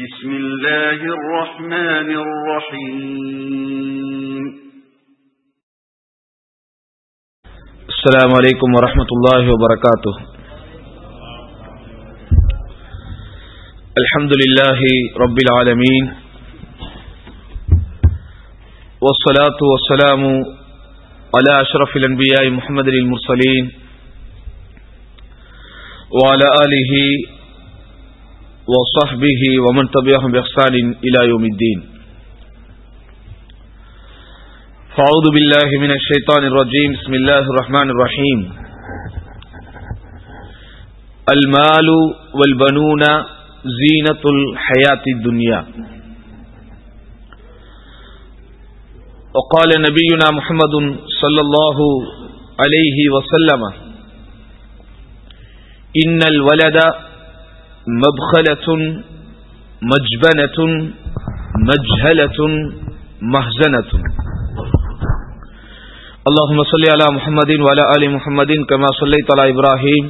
بسم الله الرحمن الرحيم السلام عليكم ورحمة الله وبركاته الحمد لله رب العالمين والصلاة والسلام على أشرف الأنبياء محمد المرسلين وعلى آله وصحبه ومن تبعهم بإحسان إلى يوم الدين فأعوذ بالله من الشيطان الرجيم بسم الله الرحمن الرحيم المال والبنون زينة الحياة الدنيا وقال نبينا محمد صلى الله عليه وسلم إن الولد مبخلة مجبنة مجهلة مهزنة اللهم صل على محمد وعلى آل محمد كما صليت على إبراهيم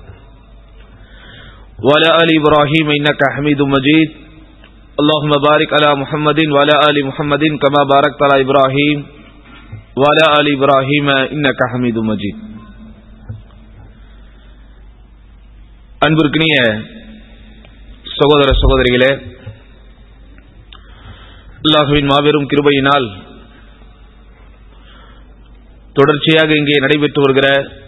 وعلى آل إبراهيم إنك حميد مجيد اللهم بارك على محمد وعلى آل محمد كما باركت على إبراهيم وعلى آل إبراهيم إنك حميد مجيد அன்பிற்கினிய சகோதர சகோதரிகளே அல்லாஹுவின் மாபெரும் கிருபையினால் தொடர்ச்சியாக இங்கே நடைபெற்று வருகிற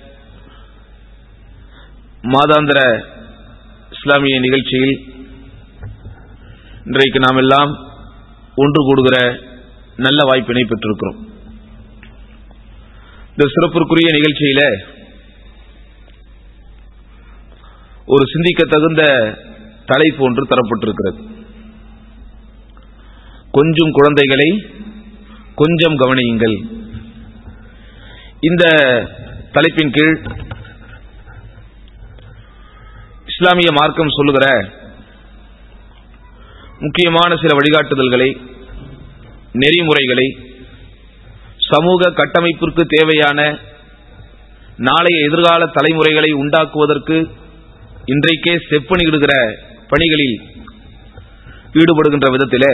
மாதாந்திர இஸ்லாமிய நிகழ்ச்சியில் இன்றைக்கு நாம் எல்லாம் ஒன்று கூடுகிற நல்ல வாய்ப்பினை பெற்றிருக்கிறோம் இந்த சிறப்பிற்குரிய நிகழ்ச்சியில ஒரு சிந்திக்க தகுந்த தலைப்பு ஒன்று தரப்பட்டிருக்கிறது கொஞ்சம் குழந்தைகளை கொஞ்சம் கவனியுங்கள் இந்த தலைப்பின் கீழ் இஸ்லாமிய மார்க்கம் சொல்லுகிற முக்கியமான சில வழிகாட்டுதல்களை நெறிமுறைகளை சமூக கட்டமைப்பிற்கு தேவையான நாளைய எதிர்கால தலைமுறைகளை உண்டாக்குவதற்கு இன்றைக்கே செப்பனிடுகிற பணிகளில் ஈடுபடுகின்ற விதத்திலே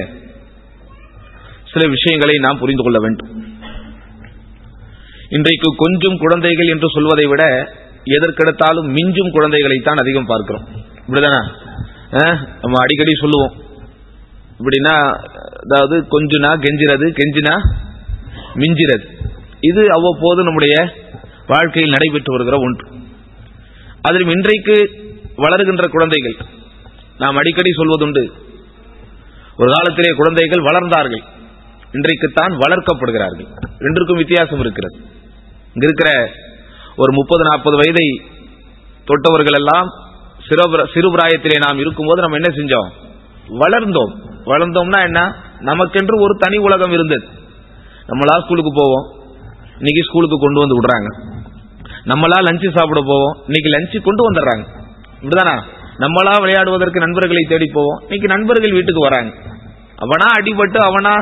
சில விஷயங்களை நாம் புரிந்து கொள்ள வேண்டும் இன்றைக்கு கொஞ்சம் குழந்தைகள் என்று சொல்வதை விட எதற்கெடுத்தாலும் மிஞ்சும் குழந்தைகளைத்தான் அதிகம் பார்க்கிறோம் இப்படிதானே நம்ம அடிக்கடி சொல்லுவோம் இப்படின்னா அதாவது கொஞ்சுனா கெஞ்சிறது கெஞ்சினா மிஞ்சிறது இது அவ்வப்போது நம்முடைய வாழ்க்கையில் நடைபெற்று வருகிற ஒன்று அதிலும் இன்றைக்கு வளருகின்ற குழந்தைகள் நாம் அடிக்கடி சொல்வதுண்டு ஒரு காலத்திலே குழந்தைகள் வளர்ந்தார்கள் இன்றைக்குத்தான் வளர்க்கப்படுகிறார்கள் ரெண்டிற்கும் வித்தியாசம் இருக்கிறது இங்க இருக்கிற ஒரு முப்பது நாற்பது வயதை தொட்டவர்கள் எல்லாம் சிறுபிராயத்திலே நாம் இருக்கும்போது நம்ம என்ன செஞ்சோம் வளர்ந்தோம் வளர்ந்தோம்னா என்ன நமக்கென்று ஒரு தனி உலகம் இருந்தது நம்மளா ஸ்கூலுக்கு போவோம் இன்னைக்கு ஸ்கூலுக்கு கொண்டு வந்து விடுறாங்க நம்மளா லஞ்சு சாப்பிட போவோம் இன்னைக்கு லஞ்சு கொண்டு வந்துடுறாங்க இப்படிதானா நம்மளா விளையாடுவதற்கு நண்பர்களை தேடி போவோம் இன்னைக்கு நண்பர்கள் வீட்டுக்கு வராங்க அவனா அடிபட்டு அவனா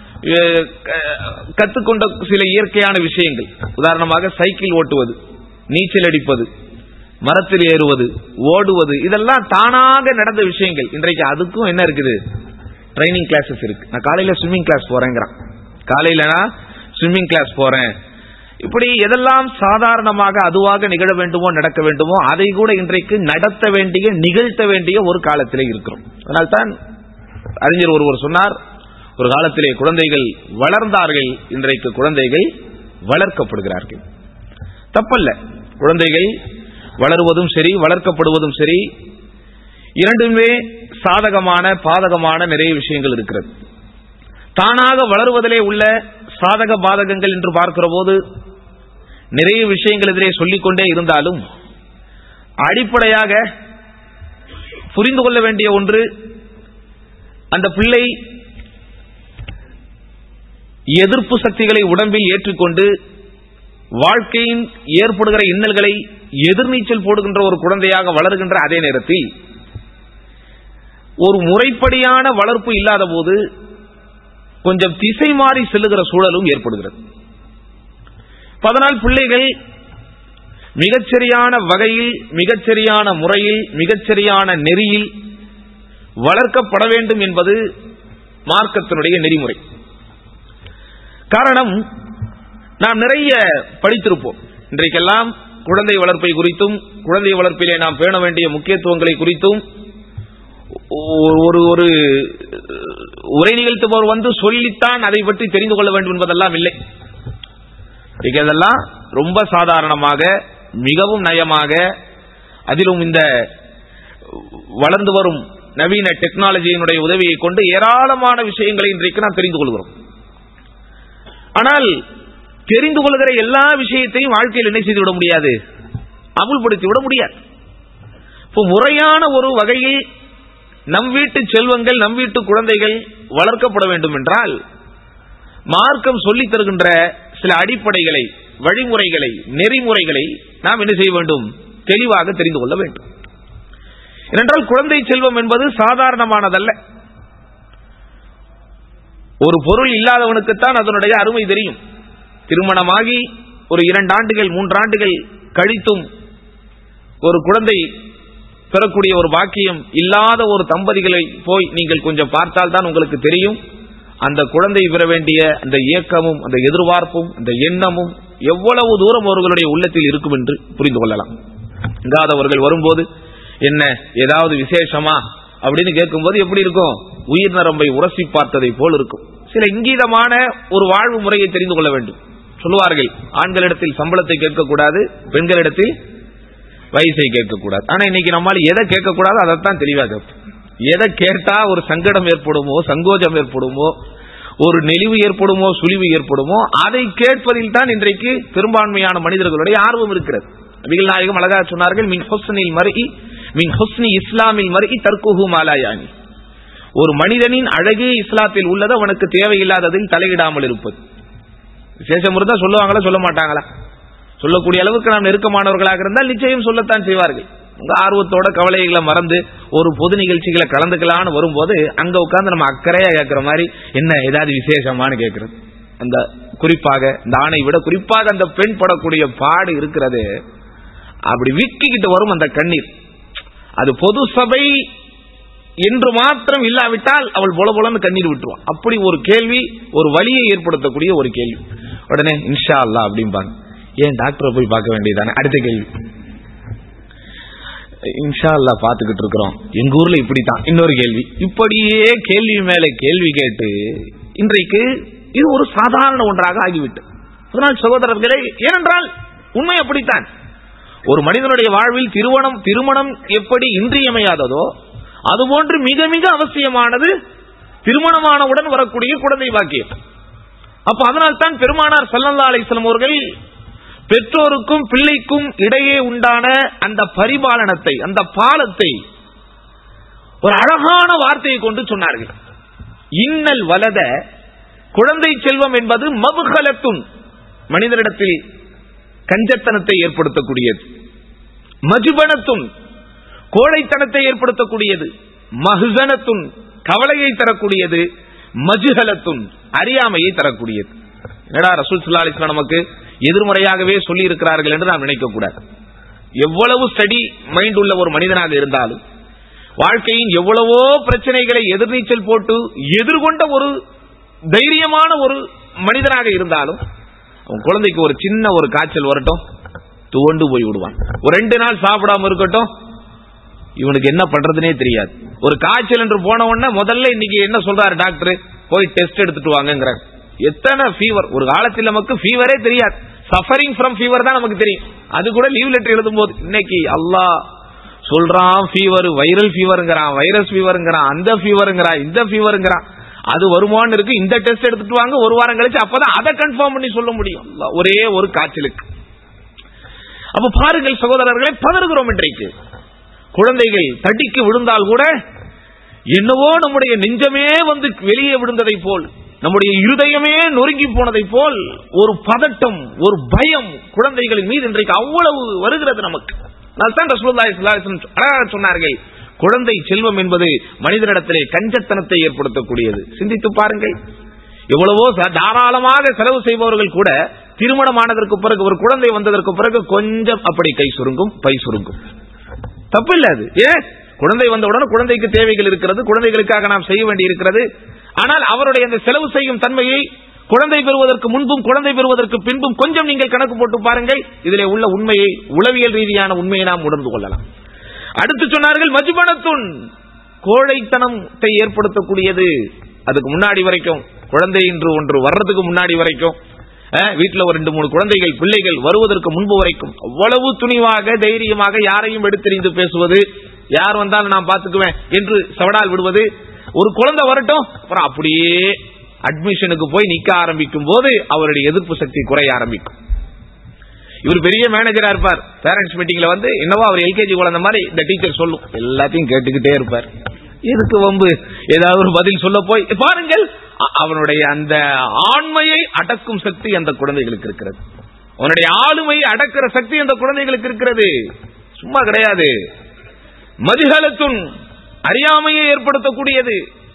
கத்துக்கொண்ட சில இயற்கையான விஷயங்கள் உதாரணமாக சைக்கிள் ஓட்டுவது நீச்சல் அடிப்பது மரத்தில் ஏறுவது ஓடுவது இதெல்லாம் தானாக நடந்த விஷயங்கள் இன்றைக்கு அதுக்கும் என்ன இருக்குது ட்ரைனிங் கிளாஸஸ் இருக்கு நான் காலையில ஸ்விம்மிங் கிளாஸ் போறேங்கிறான் காலையில நான் ஸ்விம்மிங் கிளாஸ் போறேன் இப்படி எதெல்லாம் சாதாரணமாக அதுவாக நிகழ வேண்டுமோ நடக்க வேண்டுமோ அதை கூட இன்றைக்கு நடத்த வேண்டிய நிகழ்த்த வேண்டிய ஒரு காலத்திலே இருக்கிறோம் அதனால்தான் அறிஞர் ஒருவர் சொன்னார் ஒரு காலத்திலே குழந்தைகள் வளர்ந்தார்கள் இன்றைக்கு குழந்தைகள் வளர்க்கப்படுகிறார்கள் தப்பல்ல குழந்தைகள் வளருவதும் சரி வளர்க்கப்படுவதும் சரி இரண்டுமே சாதகமான பாதகமான நிறைய விஷயங்கள் இருக்கிறது தானாக வளருவதிலே உள்ள சாதக பாதகங்கள் என்று பார்க்கிற போது நிறைய விஷயங்கள் எதிரே சொல்லிக்கொண்டே இருந்தாலும் அடிப்படையாக புரிந்து கொள்ள வேண்டிய ஒன்று அந்த பிள்ளை எதிர்ப்பு சக்திகளை உடம்பில் ஏற்றுக்கொண்டு வாழ்க்கையின் ஏற்படுகிற இன்னல்களை எதிர்நீச்சல் போடுகின்ற ஒரு குழந்தையாக வளர்கின்ற அதே நேரத்தில் ஒரு முறைப்படியான வளர்ப்பு இல்லாத போது கொஞ்சம் திசை மாறி செல்லுகிற சூழலும் ஏற்படுகிறது அதனால் பிள்ளைகள் மிகச்சரியான வகையில் மிகச்சரியான முறையில் மிகச்சரியான நெறியில் வளர்க்கப்பட வேண்டும் என்பது மார்க்கத்தினுடைய நெறிமுறை காரணம் நாம் நிறைய படித்திருப்போம் இன்றைக்கெல்லாம் குழந்தை வளர்ப்பை குறித்தும் குழந்தை வளர்ப்பிலே நாம் பேண வேண்டிய முக்கியத்துவங்களை குறித்தும் ஒரு ஒரு உரை நிகழ்த்துபவர் வந்து சொல்லித்தான் அதை பற்றி தெரிந்து கொள்ள வேண்டும் என்பதெல்லாம் இல்லை இதெல்லாம் ரொம்ப சாதாரணமாக மிகவும் நயமாக அதிலும் இந்த வளர்ந்து வரும் நவீன டெக்னாலஜியினுடைய உதவியை கொண்டு ஏராளமான விஷயங்களை இன்றைக்கு நாம் தெரிந்து கொள்கிறோம் ஆனால் தெரிந்து கொள்கிற எல்லா விஷயத்தையும் வாழ்க்கையில் என்ன செய்து விட முடியாது அமுல்படுத்தி விட முடியாது இப்போ முறையான ஒரு வகையில் நம் வீட்டு செல்வங்கள் நம் வீட்டு குழந்தைகள் வளர்க்கப்பட வேண்டும் என்றால் மார்க்கம் சொல்லித் தருகின்ற சில அடிப்படைகளை வழிமுறைகளை நெறிமுறைகளை நாம் என்ன செய்ய வேண்டும் தெளிவாக தெரிந்து கொள்ள வேண்டும் ஏனென்றால் குழந்தை செல்வம் என்பது சாதாரணமானதல்ல ஒரு பொருள் இல்லாதவனுக்குத்தான் அதனுடைய அருமை தெரியும் திருமணமாகி ஒரு இரண்டு ஆண்டுகள் மூன்றாண்டுகள் கழித்தும் ஒரு குழந்தை பெறக்கூடிய ஒரு பாக்கியம் இல்லாத ஒரு தம்பதிகளை போய் நீங்கள் கொஞ்சம் பார்த்தால் தான் உங்களுக்கு தெரியும் அந்த குழந்தை பெற வேண்டிய அந்த இயக்கமும் அந்த எதிர்பார்ப்பும் அந்த எண்ணமும் எவ்வளவு தூரம் அவர்களுடைய உள்ளத்தில் இருக்கும் என்று புரிந்து கொள்ளலாம் இல்லாதவர்கள் வரும்போது என்ன ஏதாவது விசேஷமா அப்படின்னு கேட்கும்போது எப்படி இருக்கும் உயிர் நரம்பை உரசி பார்த்ததை போல் இருக்கும் சில இங்கீதமான ஒரு வாழ்வு முறையை தெரிந்து கொள்ள வேண்டும் சொல்லுவார்கள் ஆண்களிடத்தில் சம்பளத்தை கேட்கக்கூடாது பெண்களிடத்தில் வயசை கேட்கக்கூடாது ஆனா இன்னைக்கு நம்மால் எதை கேட்கக்கூடாது அதைத்தான் தெளிவா கேட்போம் எதை கேட்டா ஒரு சங்கடம் ஏற்படுமோ சங்கோஜம் ஏற்படுமோ ஒரு நெளிவு ஏற்படுமோ சுழிவு ஏற்படுமோ அதை கேட்பதில் தான் இன்றைக்கு பெரும்பான்மையான மனிதர்களுடைய ஆர்வம் இருக்கிறது நபிகள் நாயகம் அழகா சொன்னார்கள் மின் ஹொஸ்னில் மருகி மின் ஹொஸ்னி இஸ்லாமில் மருகி தர்குஹு மாலாயானி ஒரு மனிதனின் அழகே இஸ்லாத்தில் உள்ளது அவனுக்கு தேவையில்லாததில் தலையிடாமல் இருப்பது விசேஷம் இருந்தா சொல்லுவாங்களா சொல்ல மாட்டாங்களா சொல்லக்கூடிய அளவுக்கு நாம் நெருக்கமானவர்களாக இருந்தால் நிச்சயம் சொல்லத்தான் செய்வார்கள் உங்க ஆர்வத்தோட கவலைகளை மறந்து ஒரு பொது நிகழ்ச்சிகளை கலந்துக்கலான்னு வரும்போது அங்க உட்கார்ந்து நம்ம அக்கறையா கேட்கிற மாதிரி என்ன ஏதாவது விசேஷமானு கேட்கறது அந்த குறிப்பாக இந்த ஆணை விட குறிப்பாக அந்த பெண் படக்கூடிய பாடு இருக்கிறது அப்படி விக்கிக்கிட்டு வரும் அந்த கண்ணீர் அது பொது சபை என்று மாத்திரம் இல்லாவிட்டால் அவள் பொல பொலன்னு கண்ணீர் விட்டுருவான் அப்படி ஒரு கேள்வி ஒரு வழியை ஏற்படுத்தக்கூடிய ஒரு கேள்வி உடனே இன்ஷா அல்லா அப்படிம்பாங்க ஏன் டாக்டரை போய் பார்க்க வேண்டியதானே அடுத்த கேள்வி இன்ஷா அல்லா பாத்துக்கிட்டு இருக்கிறோம் எங்க ஊர்ல இப்படித்தான் இன்னொரு கேள்வி இப்படியே கேள்வி மேல கேள்வி கேட்டு இன்றைக்கு இது ஒரு சாதாரண ஒன்றாக ஆகிவிட்டு அதனால் சகோதரர்களே ஏனென்றால் உண்மை அப்படித்தான் ஒரு மனிதனுடைய வாழ்வில் திருமணம் திருமணம் எப்படி இன்றியமையாததோ அதுபோன்று மிக மிக அவசியமானது திருமணமானவுடன் வரக்கூடிய குழந்தை பாக்கியம் அப்ப அதனால் தான் பெருமானார் சல்லல்லா அலிஸ்லாம் அவர்கள் பெற்றோருக்கும் பிள்ளைக்கும் இடையே உண்டான அந்த பரிபாலனத்தை அந்த பாலத்தை ஒரு அழகான வார்த்தையை கொண்டு சொன்னார்கள் இன்னல் வலத குழந்தை செல்வம் என்பது மபுகலத்தும் மனிதனிடத்தில் கஞ்சத்தனத்தை ஏற்படுத்தக்கூடியது மஜுபனத்தும் கோழைத்தனத்தை ஏற்படுத்தக்கூடியது மகுசனத்தும் கவலையை தரக்கூடியது மஜுகலத்தும் அறியாமையை தரக்கூடியது என்னடா ரசூல் சுல்லா அலிஸ்லாம் நமக்கு எதிர்மறையாகவே சொல்லி இருக்கிறார்கள் என்று நாம் நினைக்க கூடாது எவ்வளவு ஸ்டடி மைண்ட் உள்ள ஒரு மனிதனாக இருந்தாலும் வாழ்க்கையின் எவ்வளவோ பிரச்சனைகளை எதிர்நீச்சல் போட்டு எதிர்கொண்ட ஒரு தைரியமான ஒரு மனிதனாக இருந்தாலும் அவன் குழந்தைக்கு ஒரு சின்ன ஒரு காய்ச்சல் வரட்டும் துவண்டு போய் விடுவான் ஒரு ரெண்டு நாள் சாப்பிடாம இருக்கட்டும் இவனுக்கு என்ன பண்றதுனே தெரியாது ஒரு காய்ச்சல் என்று போன உடனே முதல்ல இன்னைக்கு என்ன சொல்றாரு டாக்டர் போய் டெஸ்ட் எடுத்துட்டு வாங்கிறாங்க எத்தனை ஃபீவர் ஒரு காலத்தில் நமக்கு ஃபீவரே தெரியாது சஃபரிங் ஃப்ரம் ஃபீவர் தான் நமக்கு தெரியும் அது கூட லீவ் லெட்டர் எழுதும் போது இன்னைக்கு அல்லாஹ் சொல்றான் ஃபீவர் வைரல் ஃபீவருங்கிறான் வைரஸ் ஃபீவருங்கிறான் அந்த ஃபீவருங்கிறான் இந்த ஃபீவருங்கிறான் அது வருமானு இருக்கு இந்த டெஸ்ட் எடுத்துட்டு வாங்க ஒரு வாரம் கழிச்சு அப்பதான் அதை கன்ஃபார்ம் பண்ணி சொல்ல முடியும் ஒரே ஒரு காய்ச்சலுக்கு அப்ப பாருங்கள் சகோதரர்களை பதறுகிறோம் இன்றைக்கு குழந்தைகள் தடிக்கு விழுந்தால் கூட என்னவோ நம்முடைய நெஞ்சமே வந்து வெளியே விழுந்ததை போல் நம்முடைய இருதயமே நொறுங்கி போனதை போல் ஒரு பதட்டம் ஒரு பயம் குழந்தைகளின் மீது இன்றைக்கு அவ்வளவு வருகிறது நமக்கு சொன்னார்கள் குழந்தை செல்வம் என்பது மனிதனிடத்திலே கஞ்சத்தனத்தை ஏற்படுத்தக்கூடியது சிந்தித்து பாருங்கள் எவ்வளவோ தாராளமாக செலவு செய்பவர்கள் கூட திருமணம் ஆனதற்கு பிறகு ஒரு குழந்தை வந்ததற்கு பிறகு கொஞ்சம் அப்படி கை சுருங்கும் பை சுருங்கும் தப்பு இல்ல அது ஏன் குழந்தை வந்தவுடன் குழந்தைக்கு தேவைகள் இருக்கிறது குழந்தைகளுக்காக நாம் செய்ய வேண்டி இருக்கிறது ஆனால் அவருடைய அந்த செலவு செய்யும் தன்மையை குழந்தை பெறுவதற்கு முன்பும் குழந்தை பெறுவதற்கு பின்பும் கொஞ்சம் நீங்கள் கணக்கு போட்டு பாருங்கள் இதிலே உள்ள உண்மையை உளவியல் ரீதியான உண்மையை நாம் உணர்ந்து கொள்ளலாம் அடுத்து சொன்னார்கள் மஜுபனத்துன் கோழைத்தனத்தை ஏற்படுத்தக்கூடியது அதுக்கு முன்னாடி வரைக்கும் குழந்தை என்று ஒன்று வர்றதுக்கு முன்னாடி வரைக்கும் அஹ், வீட்டுல ஒரு ரெண்டு மூணு குழந்தைகள் பிள்ளைகள் வருவதற்கு முன்பு வரைக்கும் அவ்வளவு துணிவாக தைரியமாக யாரையும் எடுத்தெறிந்து பேசுவது யார் வந்தாலும் நான் பாத்துக்குவேன் என்று சவடால் விடுவது ஒரு குழந்தை வரட்டும் அப்புறம் அப்படியே அட்மிஷனுக்கு போய் நிக்க ஆரம்பிக்கும் போது அவருடைய எதிர்ப்பு சக்தி குறைய ஆரம்பிக்கும் இவர் பெரிய மேனேஜரா இருப்பார் பேரண்ட்ஸ் மீட்டிங்ல வந்து என்னவோ அவர் எல்கேஜி குழந்தை மாதிரி இந்த டீச்சர் சொல்லும் எல்லாத்தையும் கேட்டுக்கிட்டே இருப்பார் எதுக்கு வம்பு ஏதாவது ஒரு பதில் சொல்ல போய் பாருங்கள் அ- அவனுடைய அந்த ஆண்மையை அடக்கும் சக்தி அந்த குழந்தைகளுக்கு இருக்கிறது அவனுடைய ஆளுமையை அடக்கிற சக்தி அந்த குழந்தைகளுக்கு இருக்கிறது சும்மா கிடையாது மதிகலத்துன் அறியாமையை ஏற்படுத்தக்கூடியது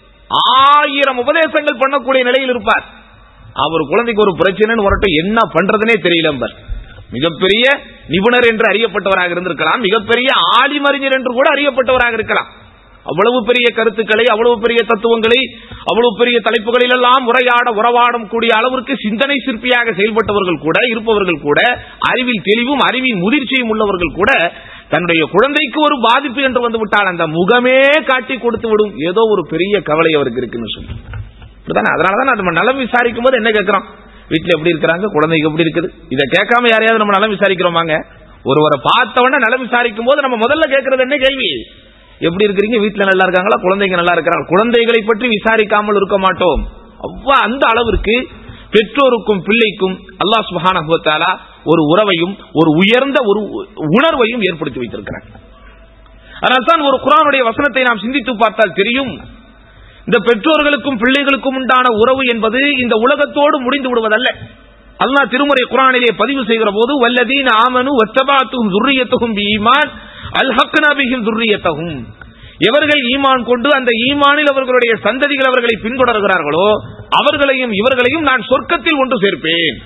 ஆயிரம் உபதேசங்கள் பண்ணக்கூடிய நிலையில் இருப்பார் அவர் குழந்தைக்கு ஒரு பிரச்சனைன்னு வரட்டும் என்ன பண்றதுனே தெரியல என்பர். மிகப்பெரிய நிபுணர் என்று அறியப்பட்டவராக இருந்திருக்கலாம் மிகப்பெரிய ஆலிமறிஞர் என்று கூட அறியப்பட்டவராக இருக்கலாம் அவ்வளவு பெரிய கருத்துக்களை அவ்வளவு பெரிய தத்துவங்களை அவ்வளவு பெரிய தலைப்புகளில் எல்லாம் உரையாட உறவாடும் கூடிய அளவிற்கு சிந்தனை சிற்பியாக செயல்பட்டவர்கள் கூட இருப்பவர்கள் கூட அறிவில் தெளிவும் அறிவின் முதிர்ச்சியும் உள்ளவர்கள் கூட தன்னுடைய குழந்தைக்கு ஒரு பாதிப்பு என்று வந்து விட்டால் அந்த முகமே காட்டி கொடுத்து விடும் ஏதோ ஒரு பெரிய கவலை அவருக்கு இருக்குன்னு சொல்லி இப்படிதானே அதனாலதான் நம்ம நலம் விசாரிக்கும் போது என்ன கேட்கிறோம் வீட்டுல எப்படி இருக்கிறாங்க குழந்தைக்கு எப்படி இருக்குது இதை கேட்காம யாரையாவது நம்ம நலம் விசாரிக்கிறோமாங்க ஒருவரை பார்த்தவொடனே நலம் விசாரிக்கும் போது நம்ம முதல்ல கேட்கறது என்ன கேள்வி எப்படி இருக்கிறீங்க வீட்டுல நல்லா இருக்காங்களா குழந்தைங்க நல்லா இருக்கிறாங்க குழந்தைகளை பற்றி விசாரிக்காமல் இருக்க மாட்டோம் அவ்வா அந்த அளவிற்கு பெற்றோருக்கும் பிள்ளைக்கும் அல்லாஹ் சுப்ஹானஹு வ தஆலா ஒரு உறவையும் ஒரு உயர்ந்த ஒரு உணர்வையும் ஏற்படுத்தி வைத்திருக்கிறார் அதனால்தான் ஒரு குரானுடைய வசனத்தை நாம் சிந்தித்து பார்த்தால் தெரியும் இந்த பெற்றோர்களுக்கும் பிள்ளைகளுக்கும் உண்டான உறவு என்பது இந்த உலகத்தோடு முடிந்து விடுவதல்ல அல்லாஹ் திருமுறை குரானிலே பதிவு செய்கிற போது வல்லதீன் ஆமனு வத்தபாத்தும் துர்ரியத்துகும் ஈமான் அல்ஹக்னா பிஹிம் துர்ரியத்தகும் எவர்கள் ஈமான் கொண்டு அந்த ஈமானில் அவர்களுடைய சந்ததிகள் அவர்களை பின்தொடர்கிறார்களோ அவர்களையும் இவர்களையும் நான் சொர்க்கத்தில் ஒன்று சேர்ப்பேன்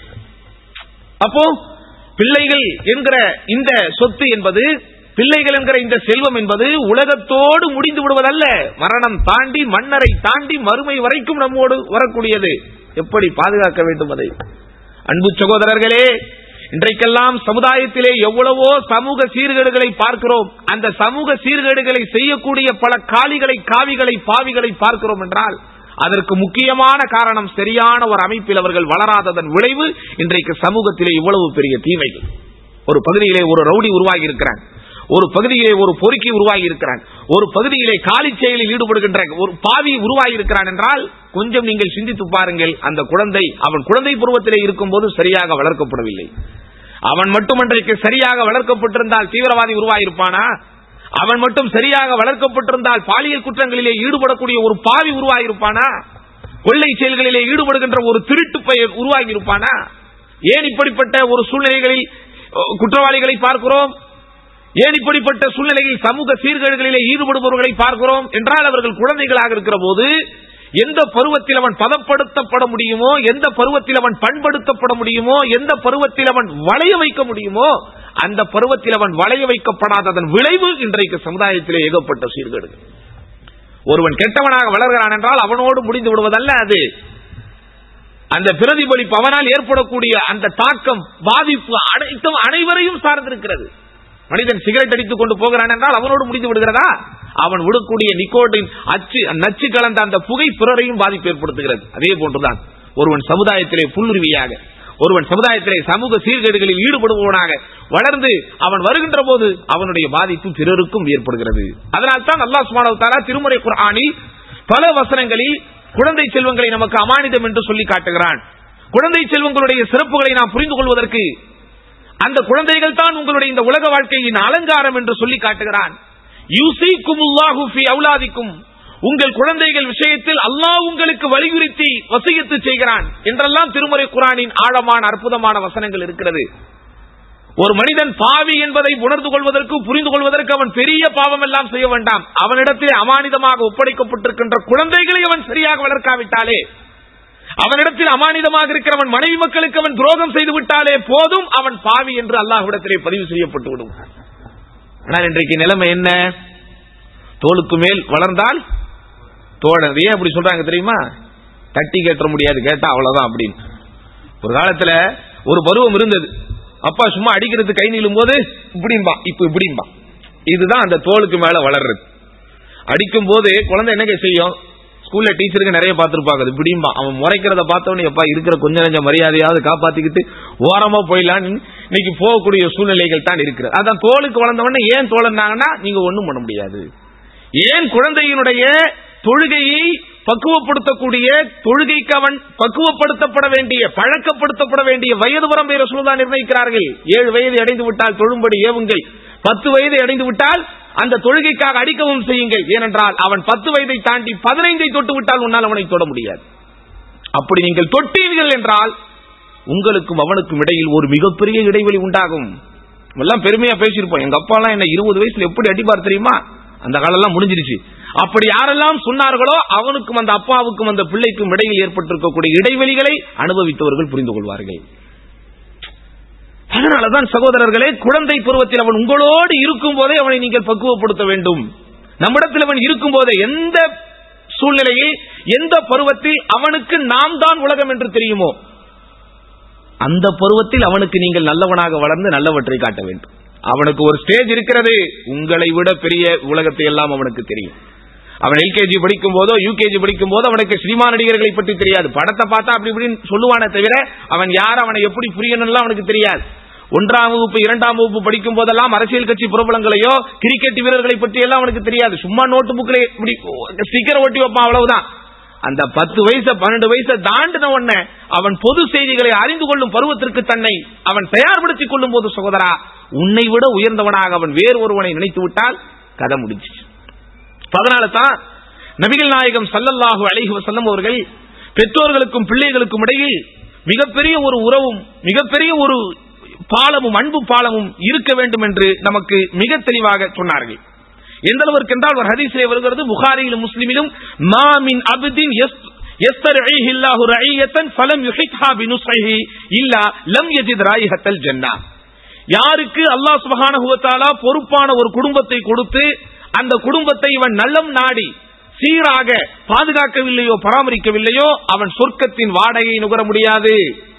அப்போ பிள்ளைகள் என்கிற இந்த சொத்து என்பது பிள்ளைகள் என்கிற இந்த செல்வம் என்பது உலகத்தோடு முடிந்து விடுவதல்ல மரணம் தாண்டி மன்னரை தாண்டி மறுமை வரைக்கும் நம்மோடு வரக்கூடியது எப்படி பாதுகாக்க வேண்டும் அதை அன்பு சகோதரர்களே இன்றைக்கெல்லாம் சமுதாயத்திலே எவ்வளவோ சமூக சீர்கேடுகளை பார்க்கிறோம் அந்த சமூக சீர்கேடுகளை செய்யக்கூடிய பல காளிகளை காவிகளை பாவிகளை பார்க்கிறோம் என்றால் அதற்கு முக்கியமான காரணம் சரியான ஒரு அமைப்பில் அவர்கள் வளராததன் விளைவு இன்றைக்கு சமூகத்திலே இவ்வளவு பெரிய தீமைகள் ஒரு பகுதியிலே ஒரு ரவுடி உருவாகி இருக்கிறான் ஒரு பகுதியிலே ஒரு பொறுக்கி உருவாகி இருக்கிறான் ஒரு பகுதியிலே காலி செயலில் ஈடுபடுகின்ற ஒரு பாவி உருவாகி இருக்கிறான் என்றால் கொஞ்சம் நீங்கள் சிந்தித்து பாருங்கள் அந்த குழந்தை அவன் குழந்தை பருவத்திலே இருக்கும்போது சரியாக வளர்க்கப்படவில்லை அவன் மட்டும் இன்றைக்கு சரியாக வளர்க்கப்பட்டிருந்தால் தீவிரவாதி உருவாயிருப்பானா அவன் மட்டும் சரியாக வளர்க்கப்பட்டிருந்தால் பாலியல் குற்றங்களிலே ஈடுபடக்கூடிய ஒரு பாவி உருவாகியிருப்பானா கொள்ளை செயல்களிலே ஈடுபடுகின்ற ஒரு திருட்டு பெயர் உருவாகி இருப்பானா ஏன் இப்படிப்பட்ட ஒரு சூழ்நிலைகளில் அஹ், குற்றவாளிகளை பார்க்கிறோம் ஏன் இப்படிப்பட்ட சூழ்நிலையில் சமூக சீர்கேடுகளிலே ஈடுபடுபவர்களை பார்க்கிறோம் என்றால் அவர்கள் குழந்தைகளாக இருக்கிற போது எந்த பருவத்தில் அவன் பதப்படுத்தப்பட முடியுமோ எந்த பருவத்தில் அவன் பண்படுத்தப்பட முடியுமோ எந்த பருவத்தில் அவன் வளைய வைக்க முடியுமோ அந்த பருவத்தில் அவன் வளைய வைக்கப்படாததன் விளைவு இன்றைக்கு சமுதாயத்திலே ஏகப்பட்ட சீர்கேடுகள் ஒருவன் கெட்டவனாக வளர்கிறான் என்றால் அவனோடு முடிந்து விடுவதல்ல அது அந்த பிரதிபலிப்பு அவனால் ஏற்படக்கூடிய அந்த தாக்கம் பாதிப்பு அனைத்தும் அனைவரையும் சார்ந்திருக்கிறது மனிதன் சிகரெட் அடித்துக் கொண்டு போகிறான் என்றால் அவனோடு முடிந்து விடுகிறதா அவன் விடக்கூடிய நிக்கோட்டின் அச்சு நச்சு கலந்த அந்த புகை பிறரையும் பாதிப்பு ஏற்படுத்துகிறது அதே போன்றுதான் ஒருவன் சமுதாயத்திலே புல்லுருவியாக ஒருவன் சமுதாயத்திலே சமூக சீர்கேடுகளில் ஈடுபடுபவனாக வளர்ந்து அவன் வருகின்ற போது அவனுடைய பாதிப்பு பிறருக்கும் ஏற்படுகிறது அதனால் தான் அல்லாஹ் சுப்ஹானஹு வ தஆலா திருமறை குர்ஆனில் பல வசனங்களில் குழந்தை செல்வங்களை நமக்கு அமானிதம் என்று சொல்லி காட்டுகிறான் குழந்தை செல்வங்களுடைய சிறப்புகளை நாம் புரிந்து கொள்வதற்கு அந்த குழந்தைகள் தான் உங்களுடைய இந்த உலக வாழ்க்கையின் அலங்காரம் என்று சொல்லி காட்டுகிறான் யூசிக்குமுல்லாஹு ஃபி அவுலாதிக்கும் உங்கள் குழந்தைகள் விஷயத்தில் அல்லாஹ் உங்களுக்கு வலியுறுத்தி வசியத்து செய்கிறான் என்றெல்லாம் திருமறை குரானின் ஆழமான அற்புதமான வசனங்கள் இருக்கிறது ஒரு மனிதன் பாவி என்பதை உணர்ந்து கொள்வதற்கு புரிந்து கொள்வதற்கு அவன் பெரிய பாவம் எல்லாம் செய்ய வேண்டாம் அவனிடத்திலே அமானிதமாக ஒப்படைக்கப்பட்டிருக்கின்ற குழந்தைகளை அவன் சரியாக வளர்க்காவிட்டாலே அவனிடத்தில் அமானிதமாக இருக்கிறவன் மனைவி மக்களுக்கு அவன் துரோகம் செய்து விட்டாலே போதும் அவன் பாவி என்று அல்லாஹ்விடத்திலே பதிவு செய்யப்பட்டு விடும் ஆனால் இன்றைக்கு நிலைமை என்ன தோளுக்கு மேல் வளர்ந்தால் தோழன் ஏன் அப்படி சொல்றாங்க தெரியுமா தட்டி கேட்ட முடியாது கேட்டா அவ்வளவுதான் அப்படின்னு ஒரு காலத்துல ஒரு பருவம் இருந்தது அப்பா சும்மா அடிக்கிறது கை நீளும் போது இப்படிம்பா இப்ப இப்படிம்பா இதுதான் அந்த தோலுக்கு மேல வளர்றது அடிக்கும் போது குழந்தை என்னங்க செய்யும் ஸ்கூல்ல டீச்சருக்கு நிறைய பார்த்திருப்பாங்க அது இப்படிம்பா அவன் முறைக்கிறத பார்த்தவனே எப்பா இருக்கிற கொஞ்ச நஞ்ச மரியாதையாவது காப்பாத்திக்கிட்டு ஓரமா போயிடலாம் இன்னைக்கு போகக்கூடிய சூழ்நிலைகள் தான் இருக்கிறது அதான் தோலுக்கு வளர்ந்தவொடனே ஏன் தோழனாங்கன்னா நீங்க ஒண்ணும் பண்ண முடியாது ஏன் குழந்தையினுடைய தொழுகையை பக்குவப்படுத்தக்கூடிய தொழுகைக்கு அவன் பக்குவப்படுத்தப்பட வேண்டிய பழக்கப்படுத்தப்பட வேண்டிய வயது வரம்பை ரசூலுல்லா நிர்ணயிக்கிறார்கள் ஏழு வயது அடைந்து விட்டால் தொழும்படி ஏவுங்கள் பத்து வயதை அடைந்து விட்டால் அந்த தொழுகைக்காக அடிக்கவும் செய்யுங்கள் ஏனென்றால் அவன் பத்து வயதை தாண்டி பதினைந்தை தொட்டு விட்டால் உன்னால் அவனை தொட முடியாது அப்படி நீங்கள் தொட்டீர்கள் என்றால் உங்களுக்கும் அவனுக்கும் இடையில் ஒரு மிகப்பெரிய இடைவெளி உண்டாகும் எல்லாம் பெருமையா பேசியிருப்போம் எங்க அப்பா எல்லாம் என்ன இருபது வயசுல எப்படி அடிப்பார் தெரியுமா அந்த காலம் எல்லாம் முடிஞ்சிருச்சு அப்படி யாரெல்லாம் சொன்னார்களோ அவனுக்கும் அந்த அப்பாவுக்கும் அந்த பிள்ளைக்கும் இடையில் ஏற்பட்டிருக்கக்கூடிய இடைவெளிகளை அனுபவித்தவர்கள் புரிந்து கொள்வார்கள் அதனாலதான் சகோதரர்களே குழந்தை பருவத்தில் அவன் உங்களோடு இருக்கும் போதே அவனை நீங்கள் பக்குவப்படுத்த வேண்டும் நம்மிடத்தில் அவன் இருக்கும் போதே எந்த சூழ்நிலையில் எந்த பருவத்தில் அவனுக்கு நாம் தான் உலகம் என்று தெரியுமோ அந்த பருவத்தில் அவனுக்கு நீங்கள் நல்லவனாக வளர்ந்து நல்லவற்றை காட்ட வேண்டும் அவனுக்கு ஒரு ஸ்டேஜ் இருக்கிறது உங்களை விட பெரிய உலகத்தை எல்லாம் அவனுக்கு தெரியும் அவன் எல்கேஜி படிக்கும் போதோ யூகேஜி படிக்கும் போதோ அவனுக்கு சினிமா நடிகர்களை பற்றி தெரியாது படத்தை பார்த்தா அப்படி இப்படின்னு சொல்லுவானே தவிர அவன் யார் அவனை எப்படி புரியணும்லாம் அவனுக்கு தெரியாது ஒன்றாம் வகுப்பு இரண்டாம் வகுப்பு படிக்கும் போதெல்லாம் அரசியல் கட்சி பிரபலங்களையோ கிரிக்கெட் வீரர்களை பற்றி எல்லாம் அவனுக்கு தெரியாது சும்மா நோட்டு புக்கில் இப்படி ஸ்டிக்கர் ஒட்டி வைப்பான் அவ்வளவுதான் அந்த பத்து வயசு பன்னெண்டு வயசை தாண்டின உடனே அவன் பொது செய்திகளை அறிந்து கொள்ளும் பருவத்திற்கு தன்னை அவன் தயார்படுத்திக் கொள்ளும் போது சகோதரா உன்னை விட உயர்ந்தவனாக அவன் வேறு ஒருவனை நினைத்து விட்டால் கதை முடிச்சு அதனால தான் நபிகள் நாயகம் சல்லல்லாஹு அலைஹி வஸல்லம் அவர்கள் பெற்றோர்களுக்கும் பிள்ளைகளுக்கும் இடையில் மிகப்பெரிய ஒரு உறவும் மிகப்பெரிய ஒரு பாலமும் அன்பு பாலமும் இருக்க வேண்டும் என்று நமக்கு மிக தெளிவாக சொன்னார்கள் எந்த அளவிற்கு என்றால் ஒரு ஹதீஸிலே வருகிறது புகாரியிலும் முஸ்லிமிலும் மாமின் அப்தின் يسترعيه الله رعية فلم يحطها بنصحه إلا لم يجد رائحة الجنة யாருக்கு அல்லாஹ் சுபஹானஹு வ தஆலா பொறுப்பான ஒரு குடும்பத்தை கொடுத்து அந்த குடும்பத்தை இவன் நல்லம் நாடி சீராக பாதுகாக்கவில்லையோ பராமரிக்கவில்லையோ அவன் சொர்க்கத்தின் வாடகையை நுகர முடியாது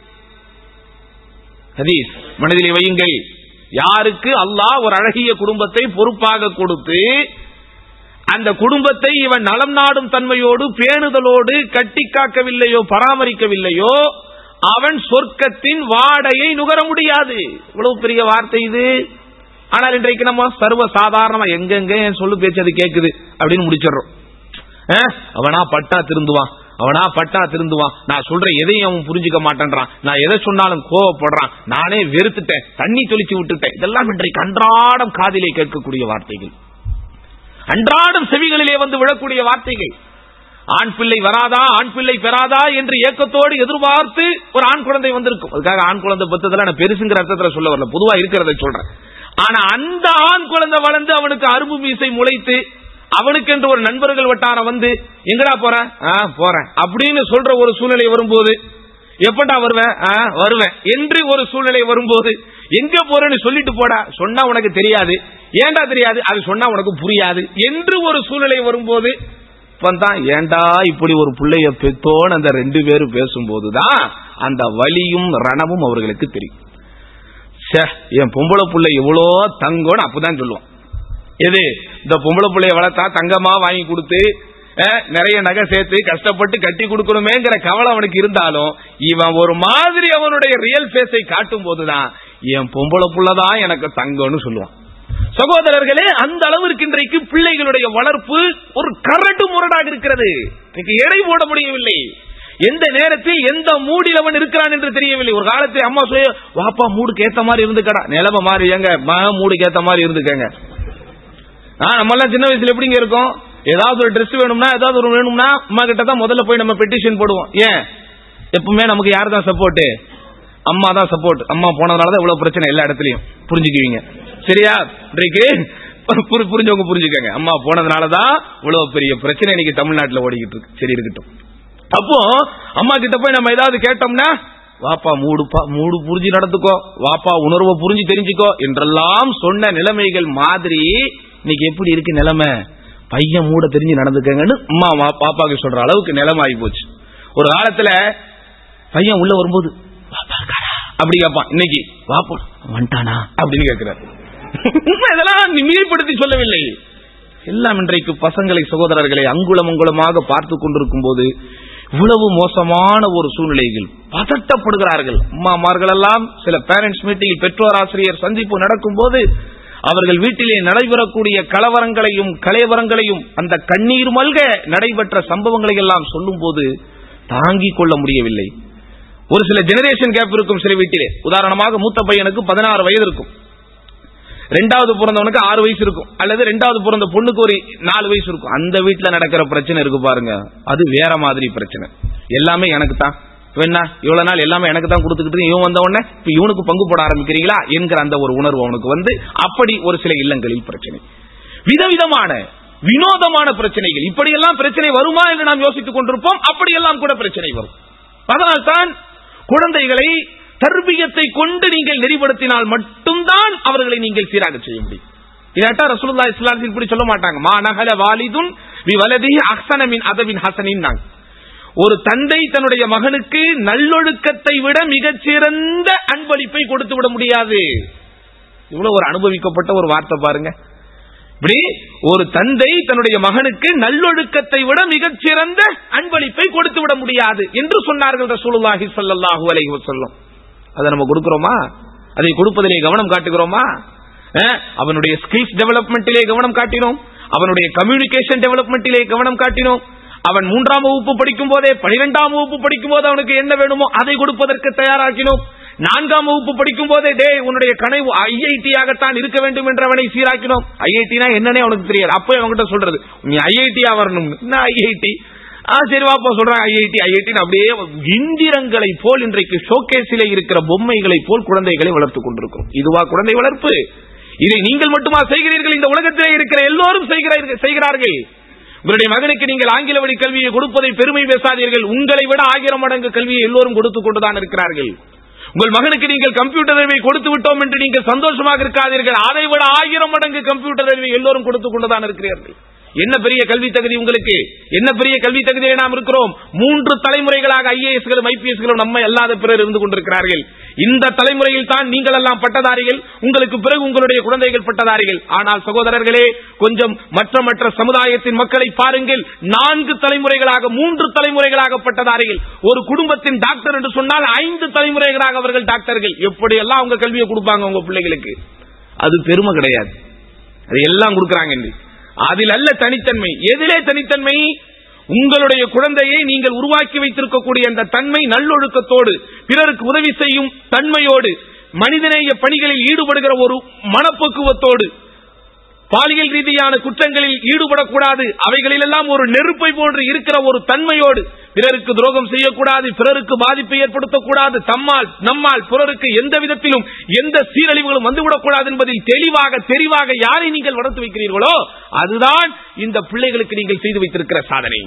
ஹதீஸ் மனதிலே வையுங்கள் யாருக்கு அல்லாஹ் ஒரு அழகிய குடும்பத்தை பொறுப்பாக கொடுத்து அந்த குடும்பத்தை இவன் நலம் நாடும் தன்மையோடு பேணுதலோடு கட்டி காக்கவில்லையோ பராமரிக்கவில்லையோ அவன் சொர்க்கத்தின் வாடையை நுகர முடியாது இவ்வளவு பெரிய வார்த்தை இது ஆனால் இன்றைக்கு நம்ம சர்வ சாதாரணமா எங்கெங்க என் சொல்லு பேச்சு அது கேக்குது அப்படின்னு முடிச்சிடுறோம் அஹ், அவனா பட்டா திருந்துவான் அவனா பட்டா திருந்துவான் நான் சொல்ற எதையும் அவன் புரிஞ்சுக்க மாட்டேன்றான் நான் எதை சொன்னாலும் கோவப்படுறான் நானே வெறுத்துட்டேன் தண்ணி தொளிச்சு விட்டுட்டேன் இதெல்லாம் இன்றைக்கு அன்றாடம் காதிலே கேட்கக்கூடிய வார்த்தைகள் அன்றாடம் செவிகளிலே வந்து விழக்கூடிய வார்த்தைகள் ஆண் பிள்ளை வராதா ஆண் பிள்ளை பெறாதா என்று ஏக்கத்தோடு எதிர்பார்த்து ஒரு ஆண் குழந்தை வந்திருக்கும் அதுக்காக ஆண் குழந்தை பத்ததுல நான் பெருசுங்கிற அர்த்தத்துல சொல்ல வரல பொதுவா இருக்கிறத சொல்றேன் ஆனா அந்த ஆண் குழந்தை வளர்ந்து அவனுக்கு அரும்பு மீசை முளைத்து அவனுக்கு என்று ஒரு நண்பர்கள் வட்டாரம் வந்து எங்கடா போற ஆ, போறேன் அப்படின்னு சொல்ற ஒரு சூழ்நிலை வரும்போது எப்படா வருவேன் ஆ, வருவேன் என்று ஒரு சூழ்நிலை வரும்போது எங்க போறேன்னு சொல்லிட்டு போடா சொன்னா உனக்கு தெரியாது ஏன்டா தெரியாது அது சொன்னா உனக்கு புரியாது என்று ஒரு சூழ்நிலை வரும்போது இப்பதான் ஏன்டா இப்படி ஒரு பிள்ளைய பெத்தோன்னு அந்த ரெண்டு பேரும் பேசும்போதுதான் அந்த வலியும் ரணமும் அவர்களுக்கு தெரியும் ச்சே, என் பொம்பளை புள்ள எவ்வளோ தங்கம்னு அப்பதான் சொல்லுவான் எது இந்த பொம்பளை பிள்ளைய வளர்த்தா தங்கமா வாங்கி கொடுத்து அஹ், நிறைய நகை சேர்த்து கஷ்டப்பட்டு கட்டி கொடுக்கணுமேங்கிற கவலை அவனுக்கு இருந்தாலும் இவன் ஒரு மாதிரி அவனுடைய ரியல் ஃபேஸை காட்டும் போதுதான் என் பொம்பளை புள்ளதான் எனக்கு தங்கம்னு சொல்லுவான் சகோதரர்களே அந்த அளவிற்கு இன்றைக்கு பிள்ளைகளுடைய வளர்ப்பு ஒரு கரடு முரடாக இருக்கிறது இன்னைக்கு எடை போட முடியவில்லை எந்த நேரத்தில் எந்த மூடில் அவன் இருக்கிறான் என்று தெரியவில்லை ஒரு காலத்தில் அம்மா சொல்ல வாப்பா மூடுக்கு ஏத்த மாதிரி இருந்துக்கடா நிலைமை மாறி எங்க மகன் மூடுக்கு ஏத்த மாதிரி இருந்துக்கங்க நம்ம எல்லாம் சின்ன வயசுல எப்படிங்க இருக்கும் ஏதாவது ஒரு Dress வேணும்னா ஏதாவது ஒரு வேணும்னா அம்மா கிட்ட தான் முதல்ல போய் நம்ம பெட்டிஷன் போடுவோம் ஏன் எப்பவுமே நமக்கு யார் தான் சப்போர்ட் அம்மா தான் சப்போர்ட் அம்மா போனதுனால தான் இவ்வளவு பிரச்சனை எல்லா இடத்துலயும் புரிஞ்சுக்குவீங்க சரியா இன்றைக்கு புரி- புரிஞ்சவங்க புரிஞ்சுக்கங்க அம்மா போனதுனால தான் இவ்வளவு பெரிய பிரச்சனை இன்னைக்கு தமிழ்நாட்டுல ஓடிக்கிட்டு இருக்கு சரி இருக்கட்டும் அப்போ அம்மா கிட்ட போய் நம்ம ஏதாவது கேட்டோம்னா வாப்பா மூடுப்பா மூடு புரிஞ்சு நடந்துக்கோ வாப்பா உணர்வை புரிஞ்சு தெரிஞ்சுக்கோ என்றெல்லாம் சொன்ன நிலைமைகள் மாதிரி இன்னைக்கு எப்படி இருக்கு நிலைமை பையன் மூட தெரிஞ்சு நடந்துக்கங்கன்னு அம்மா மா- பாப்பாக்கு சொல்ற அளவுக்கு நிலைமாயி போச்சு ஒரு காலத்துல பையன் உள்ள வரும்போது "வாப்பா இருக்காரா?" அப்படி கேட்பான் இன்னைக்கு வாப்பா வந்துட்டானா அப்படின்னு கேட்கிறாரு உண்மை இதெல்லாம் மிகைப்படுத்தி சொல்லவில்லை எல்லாம் இன்றைக்கு பசங்களை சகோதரர்களை அங்குலம் அங்குலமாக பார்த்து கொண்டிருக்கும் போது இவ்வளவு மோசமான ஒரு சூழ்நிலைகள் பதட்டப்படுகிறார்கள் அம்மாமார்கள் எல்லாம் சில பேரண்ட்ஸ் மீட்டிங் பெற்றோர் ஆசிரியர் சந்திப்பு நடக்கும் போது அவர்கள் வீட்டிலே நடைபெறக்கூடிய கலவரங்களையும் கலைவரங்களையும் அந்த கண்ணீர் மல்க நடைபெற்ற சம்பவங்களை எல்லாம் சொல்லும் போது தாங்கிக் கொள்ள முடியவில்லை ஒரு சில ஜெனரேஷன் கேப் இருக்கும் சில வீட்டிலே உதாரணமாக மூத்த பையனுக்கு பதினாறு வயது இருக்கும் ரெண்டாவது பிறந்தவனுக்கு ஆறு வயசு இருக்கும் அல்லது ரெண்டாவது பிறந்த பொண்ணுக்கு ஒரு நாலு வயசு இருக்கும் அந்த வீட்டுல நடக்கிற பிரச்சனை இருக்கு பாருங்க அது வேற மாதிரி பிரச்சனை எல்லாமே எனக்கு தான் இப்ப என்ன இவ்வளவு நாள் எல்லாமே எனக்கு தான் கொடுத்துக்கிட்டு இருக்கு. இவன் வந்த உடனே இப்ப இவனுக்கு பங்கு போட ஆரம்பிக்கிறீங்களா என்கிற அந்த ஒரு உணர்வு அவனுக்கு வந்து அப்படி ஒரு சில இல்லங்களில் பிரச்சனை விதவிதமான வினோதமான பிரச்சனைகள் இப்படியெல்லாம் பிரச்சனை வருமா என்று நாம் யோசித்துக் கொண்டிருப்போம் அப்படியெல்லாம் கூட பிரச்சனை வரும் அதனால்தான் குழந்தைகளை தர்பியத்தை கொண்டு நீங்கள் நெறிப்படுத்தினால் மட்டும்தான் அவர்களை நீங்கள் சீராக செய்ய முடியும் இல்லாட்டா ரசூலுல்லாஹி ஸல்லல்லாஹு அலைஹி இப்படி சொல்ல மாட்டாங்க மா நகல வாலிதுன் வி வலதிஹி அஹ்ஸன மின் அதவின் ஹஸனின் ஒரு தந்தை தன்னுடைய மகனுக்கு நல்லொழுக்கத்தை விட மிகச்சிறந்த அன்பளிப்பை கொடுத்து விட முடியாது இவ்வளவு ஒரு அனுபவிக்கப்பட்ட ஒரு வார்த்தை பாருங்க இப்படி ஒரு தந்தை தன்னுடைய மகனுக்கு நல்லொழுக்கத்தை விட மிகச்சிறந்த அன்பளிப்பை கொடுத்து விட முடியாது என்று சொன்னார்கள் ரசூலுல்லாஹி ஸல்லல்லாஹு அலைஹி வஸல்லம் அதை நம்ம கொடுக்கிறோமா அதை கொடுப்பதிலே கவனம் காட்டுகிறோமா அஹ், அவனுடைய ஸ்கில்ஸ் டெவலப்மெண்டிலே கவனம் காட்டினோம் அவனுடைய கம்யூனிகேஷன் டெவலப்மெண்டிலே கவனம் காட்டினோம் அவன் மூன்றாம் வகுப்பு படிக்கும் போதே பனிரெண்டாம் வகுப்பு படிக்கும் போது அவனுக்கு என்ன வேணுமோ அதை கொடுப்பதற்கு தயாராக்கினோம் நான்காம் வகுப்பு படிக்கும் போதே டே உன்னுடைய கனவு ஐஐடி ஆகத்தான் இருக்க வேண்டும் என்று அவனை சீராக்கினோம் ஐஐடினா என்னன்னே அவனுக்கு தெரியாது அப்போ அவன்கிட்ட சொல்றது நீ ஐஐடியா வரணும் என்ன ஐஐடி ஆ சரி வாப்பா சொல்றாங்க ஐஐடி ஐஐடி அப்படியே இந்திரங்களை போல் இன்றைக்கு ஷோகேஸிலே இருக்கிற பொம்மைகளை போல் குழந்தைகளை வளர்த்துக் கொண்டிருக்கிறோம் இதுவா குழந்தை வளர்ப்பு இதை நீங்கள் மட்டுமா செய்கிறீர்கள் இந்த உலகத்திலே இருக்கிற எல்லோரும் செய்கிறார்கள் செய்கிறார்கள் உங்களுடைய மகனுக்கு நீங்கள் ஆங்கில வழி கல்வியை கொடுப்பதை பெருமை பேசாதீர்கள் உங்களை விட ஆயிரம் மடங்கு கல்வியை எல்லோரும் கொடுத்துக் கொண்டுதான் இருக்கிறார்கள் உங்கள் மகனுக்கு நீங்கள் கம்ப்யூட்டர் அறிவை கொடுத்து விட்டோம் என்று நீங்கள் சந்தோஷமாக இருக்காதீர்கள் அதை விட ஆயிரம் மடங்கு கம்ப்யூட்டர் அறிவை எல்லோரும் கொடுத்துக் கொண்டுதான் இருக்கிறார்கள் என்ன பெரிய கல்வி தகுதி உங்களுக்கு என்ன பெரிய கல்வி தகுதியை நாம் இருக்கிறோம் மூன்று தலைமுறைகளாக ஐஏஎஸ்களும் ஐபிஎஸ்களும் நம்ம அல்லாத பிறர் இருந்து கொண்டிருக்கிறார்கள் இந்த தலைமுறையில் தான் நீங்கள் எல்லாம் பட்டதாரிகள் உங்களுக்கு பிறகு உங்களுடைய குழந்தைகள் பட்டதாரிகள் ஆனால் சகோதரர்களே கொஞ்சம் மற்ற மற்ற சமுதாயத்தின் மக்களை பாருங்கள் நான்கு தலைமுறைகளாக மூன்று தலைமுறைகளாக பட்டதாரிகள் ஒரு குடும்பத்தின் டாக்டர் என்று சொன்னால் ஐந்து தலைமுறைகளாக அவர்கள் டாக்டர்கள் எப்படியெல்லாம் அவங்க கல்வியை கொடுப்பாங்க உங்க பிள்ளைகளுக்கு அது பெருமை கிடையாது அது எல்லாம் கொடுக்கறாங்க இன்னைக்கு. அதில் அல்ல தனித்தன்மை எதிலே தனித்தன்மை உங்களுடைய குழந்தையை நீங்கள் உருவாக்கி வைத்திருக்கக்கூடிய அந்த தன்மை நல்லொழுக்கத்தோடு பிறருக்கு உதவி செய்யும் தன்மையோடு மனிதநேய பணிகளில் ஈடுபடுகிற ஒரு மனப்பக்குவத்தோடு பாலியல் ரீதியான குற்றங்களில் ஈடுபடக்கூடாது அவைகளிலெல்லாம் ஒரு நெருப்பை போன்று இருக்கிற ஒரு தன்மையோடு பிறருக்கு துரோகம் செய்யக்கூடாது பிறருக்கு பாதிப்பை ஏற்படுத்தக்கூடாது தம்மால் நம்மால் பிறருக்கு எந்த விதத்திலும் எந்த சீரழிவுகளும் வந்துவிடக்கூடாது என்பதில் தெளிவாக தெரிவாக யாரை நீங்கள் வளர்த்து வைக்கிறீர்களோ அதுதான் இந்த பிள்ளைகளுக்கு நீங்கள் செய்து வைத்திருக்கிற சாதனை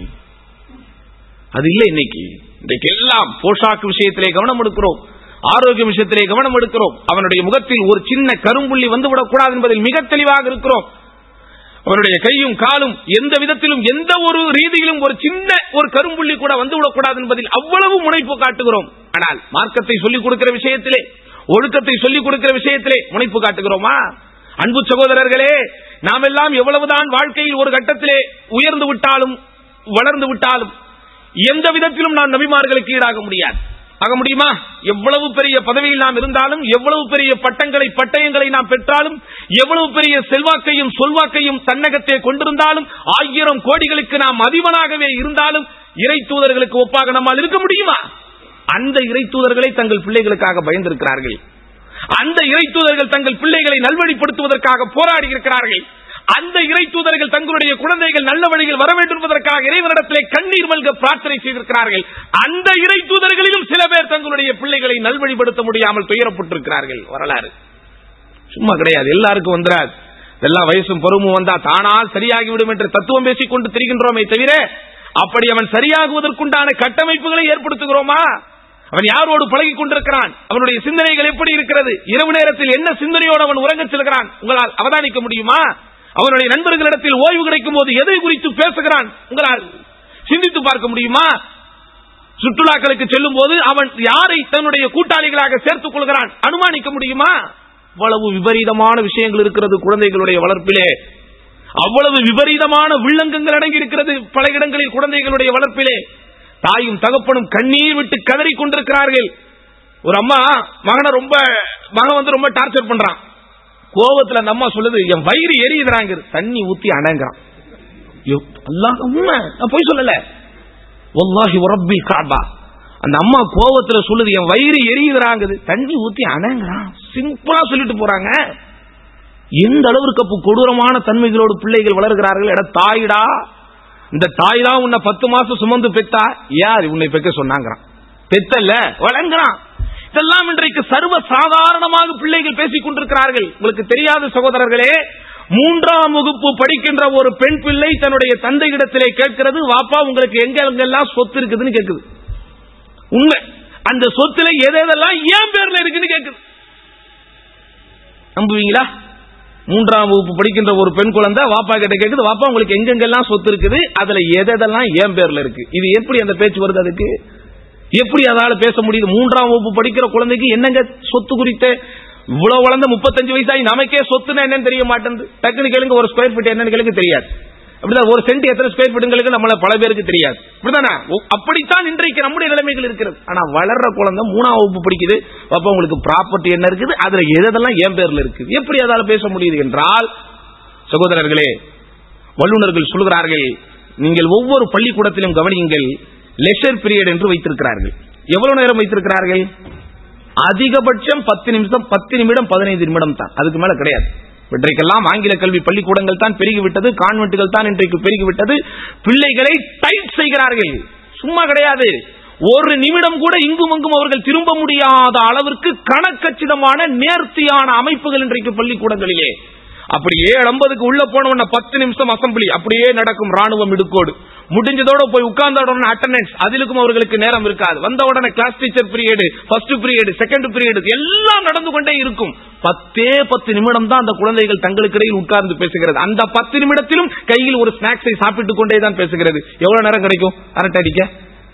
அது இல்லை இன்னைக்கு இன்றைக்கு எல்லாம் போஷாக்கு விஷயத்திலே கவனம் எடுக்கிறோம் ஆரோக்கிய விஷயத்திலே கவனம் எடுக்கிறோம் அவனுடைய முகத்தில் ஒரு சின்ன கரும்புள்ளி வந்துவிடக் கூடாது என்பதில் மிக தெளிவாக இருக்கிறோம் அவருடைய கையும் காலும் எந்த விதத்திலும் எந்த ஒரு ரீதியிலும் ஒரு சின்ன ஒரு கரும்புள்ளி கூட வந்துவிடக் கூடாது என்பதில் அவ்வளவு முனைப்பு காட்டுகிறோம் ஆனால் மார்க்கத்தை சொல்லிக் கொடுக்கிற விஷயத்திலே ஒழுக்கத்தை சொல்லிக் கொடுக்கிற விஷயத்திலே முனைப்பு காட்டுகிறோமா அன்பு சகோதரர்களே நாம் எல்லாம் எவ்வளவுதான் வாழ்க்கையில் ஒரு கட்டத்திலே உயர்ந்து விட்டாலும் வளர்ந்து விட்டாலும் எந்த விதத்திலும் நாம் நபிமார்களுக்கு ஈடாக முடியாது ஆக முடியுமா எவ்வளவு பெரிய பதவியில் நாம் இருந்தாலும் எவ்வளவு பெரிய பட்டங்களை பட்டயங்களை நாம் பெற்றாலும் எவ்வளவு பெரிய செல்வாக்கையும் சொல்வாக்கையும் தன்னகத்தை கொண்டிருந்தாலும் ஆயிரம் கோடிகளுக்கு நாம் அதிபனாகவே இருந்தாலும் இறை தூதர்களுக்கு ஒப்பாக நம்மால் இருக்க முடியுமா அந்த இறை தூதர்களை தங்கள் பிள்ளைகளுக்காக பயந்திருக்கிறார்கள் அந்த இறை தூதர்கள் தங்கள் பிள்ளைகளை நல்வழிப்படுத்துவதற்காக போராடி இருக்கிறார்கள் அந்த இறை தூதர்கள் தங்களுடைய குழந்தைகள் நல்ல வழியில் வர வேண்டும் என்பதற்காக இறைவனிடத்திலே கண்ணீர் மல்க பிரார்த்தனை செய்திருக்கிறார்கள் அந்த இறை தூதர்களிலும் சில பேர் தங்களுடைய பிள்ளைகளை நல்வழிப்படுத்த முடியாமல் துயரப்பட்டிருக்கிறார்கள் வரலாறு சும்மா கிடையாது எல்லாருக்கும் வந்துடாது எல்லா வயசும் பருவமும் வந்தா தானா சரியாகிவிடும் என்று தத்துவம் பேசிக் கொண்டு திரிகின்றோமே தவிர அப்படி அவன் சரியாகுவதற்குண்டான கட்டமைப்புகளை ஏற்படுத்துகிறோமா அவன் யாரோடு பழகிக் கொண்டிருக்கிறான் அவனுடைய சிந்தனைகள் எப்படி இருக்கிறது இரவு நேரத்தில் என்ன சிந்தனையோடு அவன் உறங்கச் செல்கிறான் உங்களால் அவதானிக்க முடியுமா அவனுடைய நண்பர்களிடத்தில் ஓய்வு கிடைக்கும் போது எதை குறித்து பேசுகிறான் உங்களால் சிந்தித்து பார்க்க முடியுமா சுற்றுலாக்களுக்கு செல்லும் போது அவன் யாரை தன்னுடைய கூட்டாளிகளாக சேர்த்துக் கொள்கிறான் அனுமானிக்க முடியுமா அவ்வளவு விபரீதமான விஷயங்கள் இருக்கிறது குழந்தைகளுடைய வளர்ப்பிலே அவ்வளவு விபரீதமான வில்லங்கங்கள் அடங்கி இருக்கிறது பல இடங்களில் குழந்தைகளுடைய வளர்ப்பிலே தாயும் தகப்பனும் கண்ணீர் விட்டு கதறி கொண்டிருக்கிறார்கள் ஒரு அம்மா மகனை ரொம்ப மகன் வந்து ரொம்ப டார்ச்சர் பண்றான் கோவத்துல அந்த அம்மா சொல்லுது என் வயிறு எரியுதுறாங்க தண்ணி ஊத்தி அடங்குறான் ஐயோ, அல்லாஹ் உண்மை நான் போய் சொல்லல வல்லாஹி வரப்பி காபா அந்த அம்மா கோவத்துல சொல்லுது என் வயிறு எரியுதுறாங்குது தண்ணி ஊத்தி அணங்குறான் சிம்பிளா சொல்லிட்டு போறாங்க எந்த அளவிற்கு அப்போ கொடூரமான தன்மைகளோடு பிள்ளைகள் வளர்கிறார்கள் எட தாயிடா இந்த தாய் தான் உன்னை பத்து மாசம் சுமந்து பெத்தா யார் உன்னை பெக்க சொன்னாங்கிறான் பெத்தல்ல வழங்குறான் இதெல்லாம் இன்றைக்கு சர்வ சாதாரணமாக பிள்ளைகள் பேசிக் கொண்டிருக்கிறார்கள் உங்களுக்கு தெரியாத சகோதரர்களே மூன்றாம் வகுப்பு படிக்கின்ற ஒரு பெண் பிள்ளை தன்னுடைய தந்தையிடத்திலே கேட்கிறது வாப்பா உங்களுக்கு எங்க எங்கெல்லாம் சொத்து இருக்குதுன்னு கேக்குது உண்மை அந்த சொத்துல எது எதெல்லாம் ஏன் பேர்ல இருக்குன்னு கேக்குது நம்புவீங்களா மூன்றாம் வகுப்பு படிக்கின்ற ஒரு பெண் குழந்தை வாப்பா கிட்ட கேக்குது வாப்பா உங்களுக்கு எங்கெங்கெல்லாம் சொத்து இருக்குது அதுல எதெல்லாம் ஏன் பேர்ல இருக்கு இது எப்படி அந்த பேச்சு வருது அதுக்கு எப்படி அதால பேச முடியுது மூன்றாம் வகுப்பு படிக்கிற குழந்தைக்கு என்னங்க சொத்து குறித்த இவ்வளவு வளர்ந்த முப்பத்தஞ்சு வயசாகி நமக்கே சொத்துனா என்னன்னு தெரிய மாட்டேங்குது டக்குனு கேளுங்க ஒரு ஸ்கொயர் ஃபீட் என்னன்னு கேளுங்க தெரியாது அப்படிதான் ஒரு சென்ட் எத்தனை ஸ்கொயர் ஃபீட்டுங்களுக்கு நம்மள பல பேருக்கு தெரியாது அப்படிதானே ஒ- அப்படித்தான் இன்றைக்கு நம்முடைய நிலைமைகள் இருக்கிறது ஆனா வளர்ற குழந்தை மூணாம் வகுப்பு படிக்குது அப்ப உங்களுக்கு ப்ராப்பர்ட்டி என்ன இருக்குது அதுல எதெல்லாம் என் பேர்ல இருக்குது எப்படி அதால பேச முடியுது என்றால் சகோதரர்களே வல்லுநர்கள் சொல்கிறார்கள் நீங்கள் ஒவ்வொரு பள்ளிக்கூடத்திலும் கவனியுங்கள் லெஷர் பீரியட் என்று வைத்திருக்கிறார்கள் எவ்வளவு நேரம் வைத்திருக்கிறார்கள் அதிகபட்சம் பத்து நிமிஷம் பத்து நிமிடம் பதினைந்து நிமிடம் தான் அதுக்கு மேல கிடையாது இன்றைக்கெல்லாம் ஆங்கில கல்வி பள்ளிக்கூடங்கள் தான் பெருகிவிட்டது கான்வென்ட்டுகள் தான் இன்றைக்கு பெருகிவிட்டது பிள்ளைகளை டைட் செய்கிறார்கள் சும்மா கிடையாது ஒரு நிமிடம் கூட இங்கும் அங்கும் அவர்கள் திரும்ப முடியாத அளவிற்கு கணக்கச்சிதமான நேர்த்தியான அமைப்புகள் இன்றைக்கு பள்ளிக்கூடங்களிலே அப்படியே ஐம்பதுக்கு உள்ள போன உடனே பத்து நிமிஷம் அசம்பிளி அப்படியே நடக்கும் ராணுவம் இடுக்கோடு முடிஞ்சதோட போய் உட்கார்ந்த உடனே அட்டண்டன்ஸ் அதிலுக்கும் அவர்களுக்கு நேரம் இருக்காது வந்த உடனே class teacher period first period second period எல்லாம் நடந்து கொண்டே இருக்கும் பத்தே பத்து நிமிடம் தான் அந்த குழந்தைகள் தங்களுக்கு இடையில் உட்கார்ந்து பேசுகிறது அந்த பத்து நிமிடத்திலும் கையில் ஒரு ஸ்நாக்ஸை சாப்பிட்டுக் கொண்டே தான் பேசுகிறது எவ்வளவு நேரம் கிடைக்கும் அரட்டை அடிக்க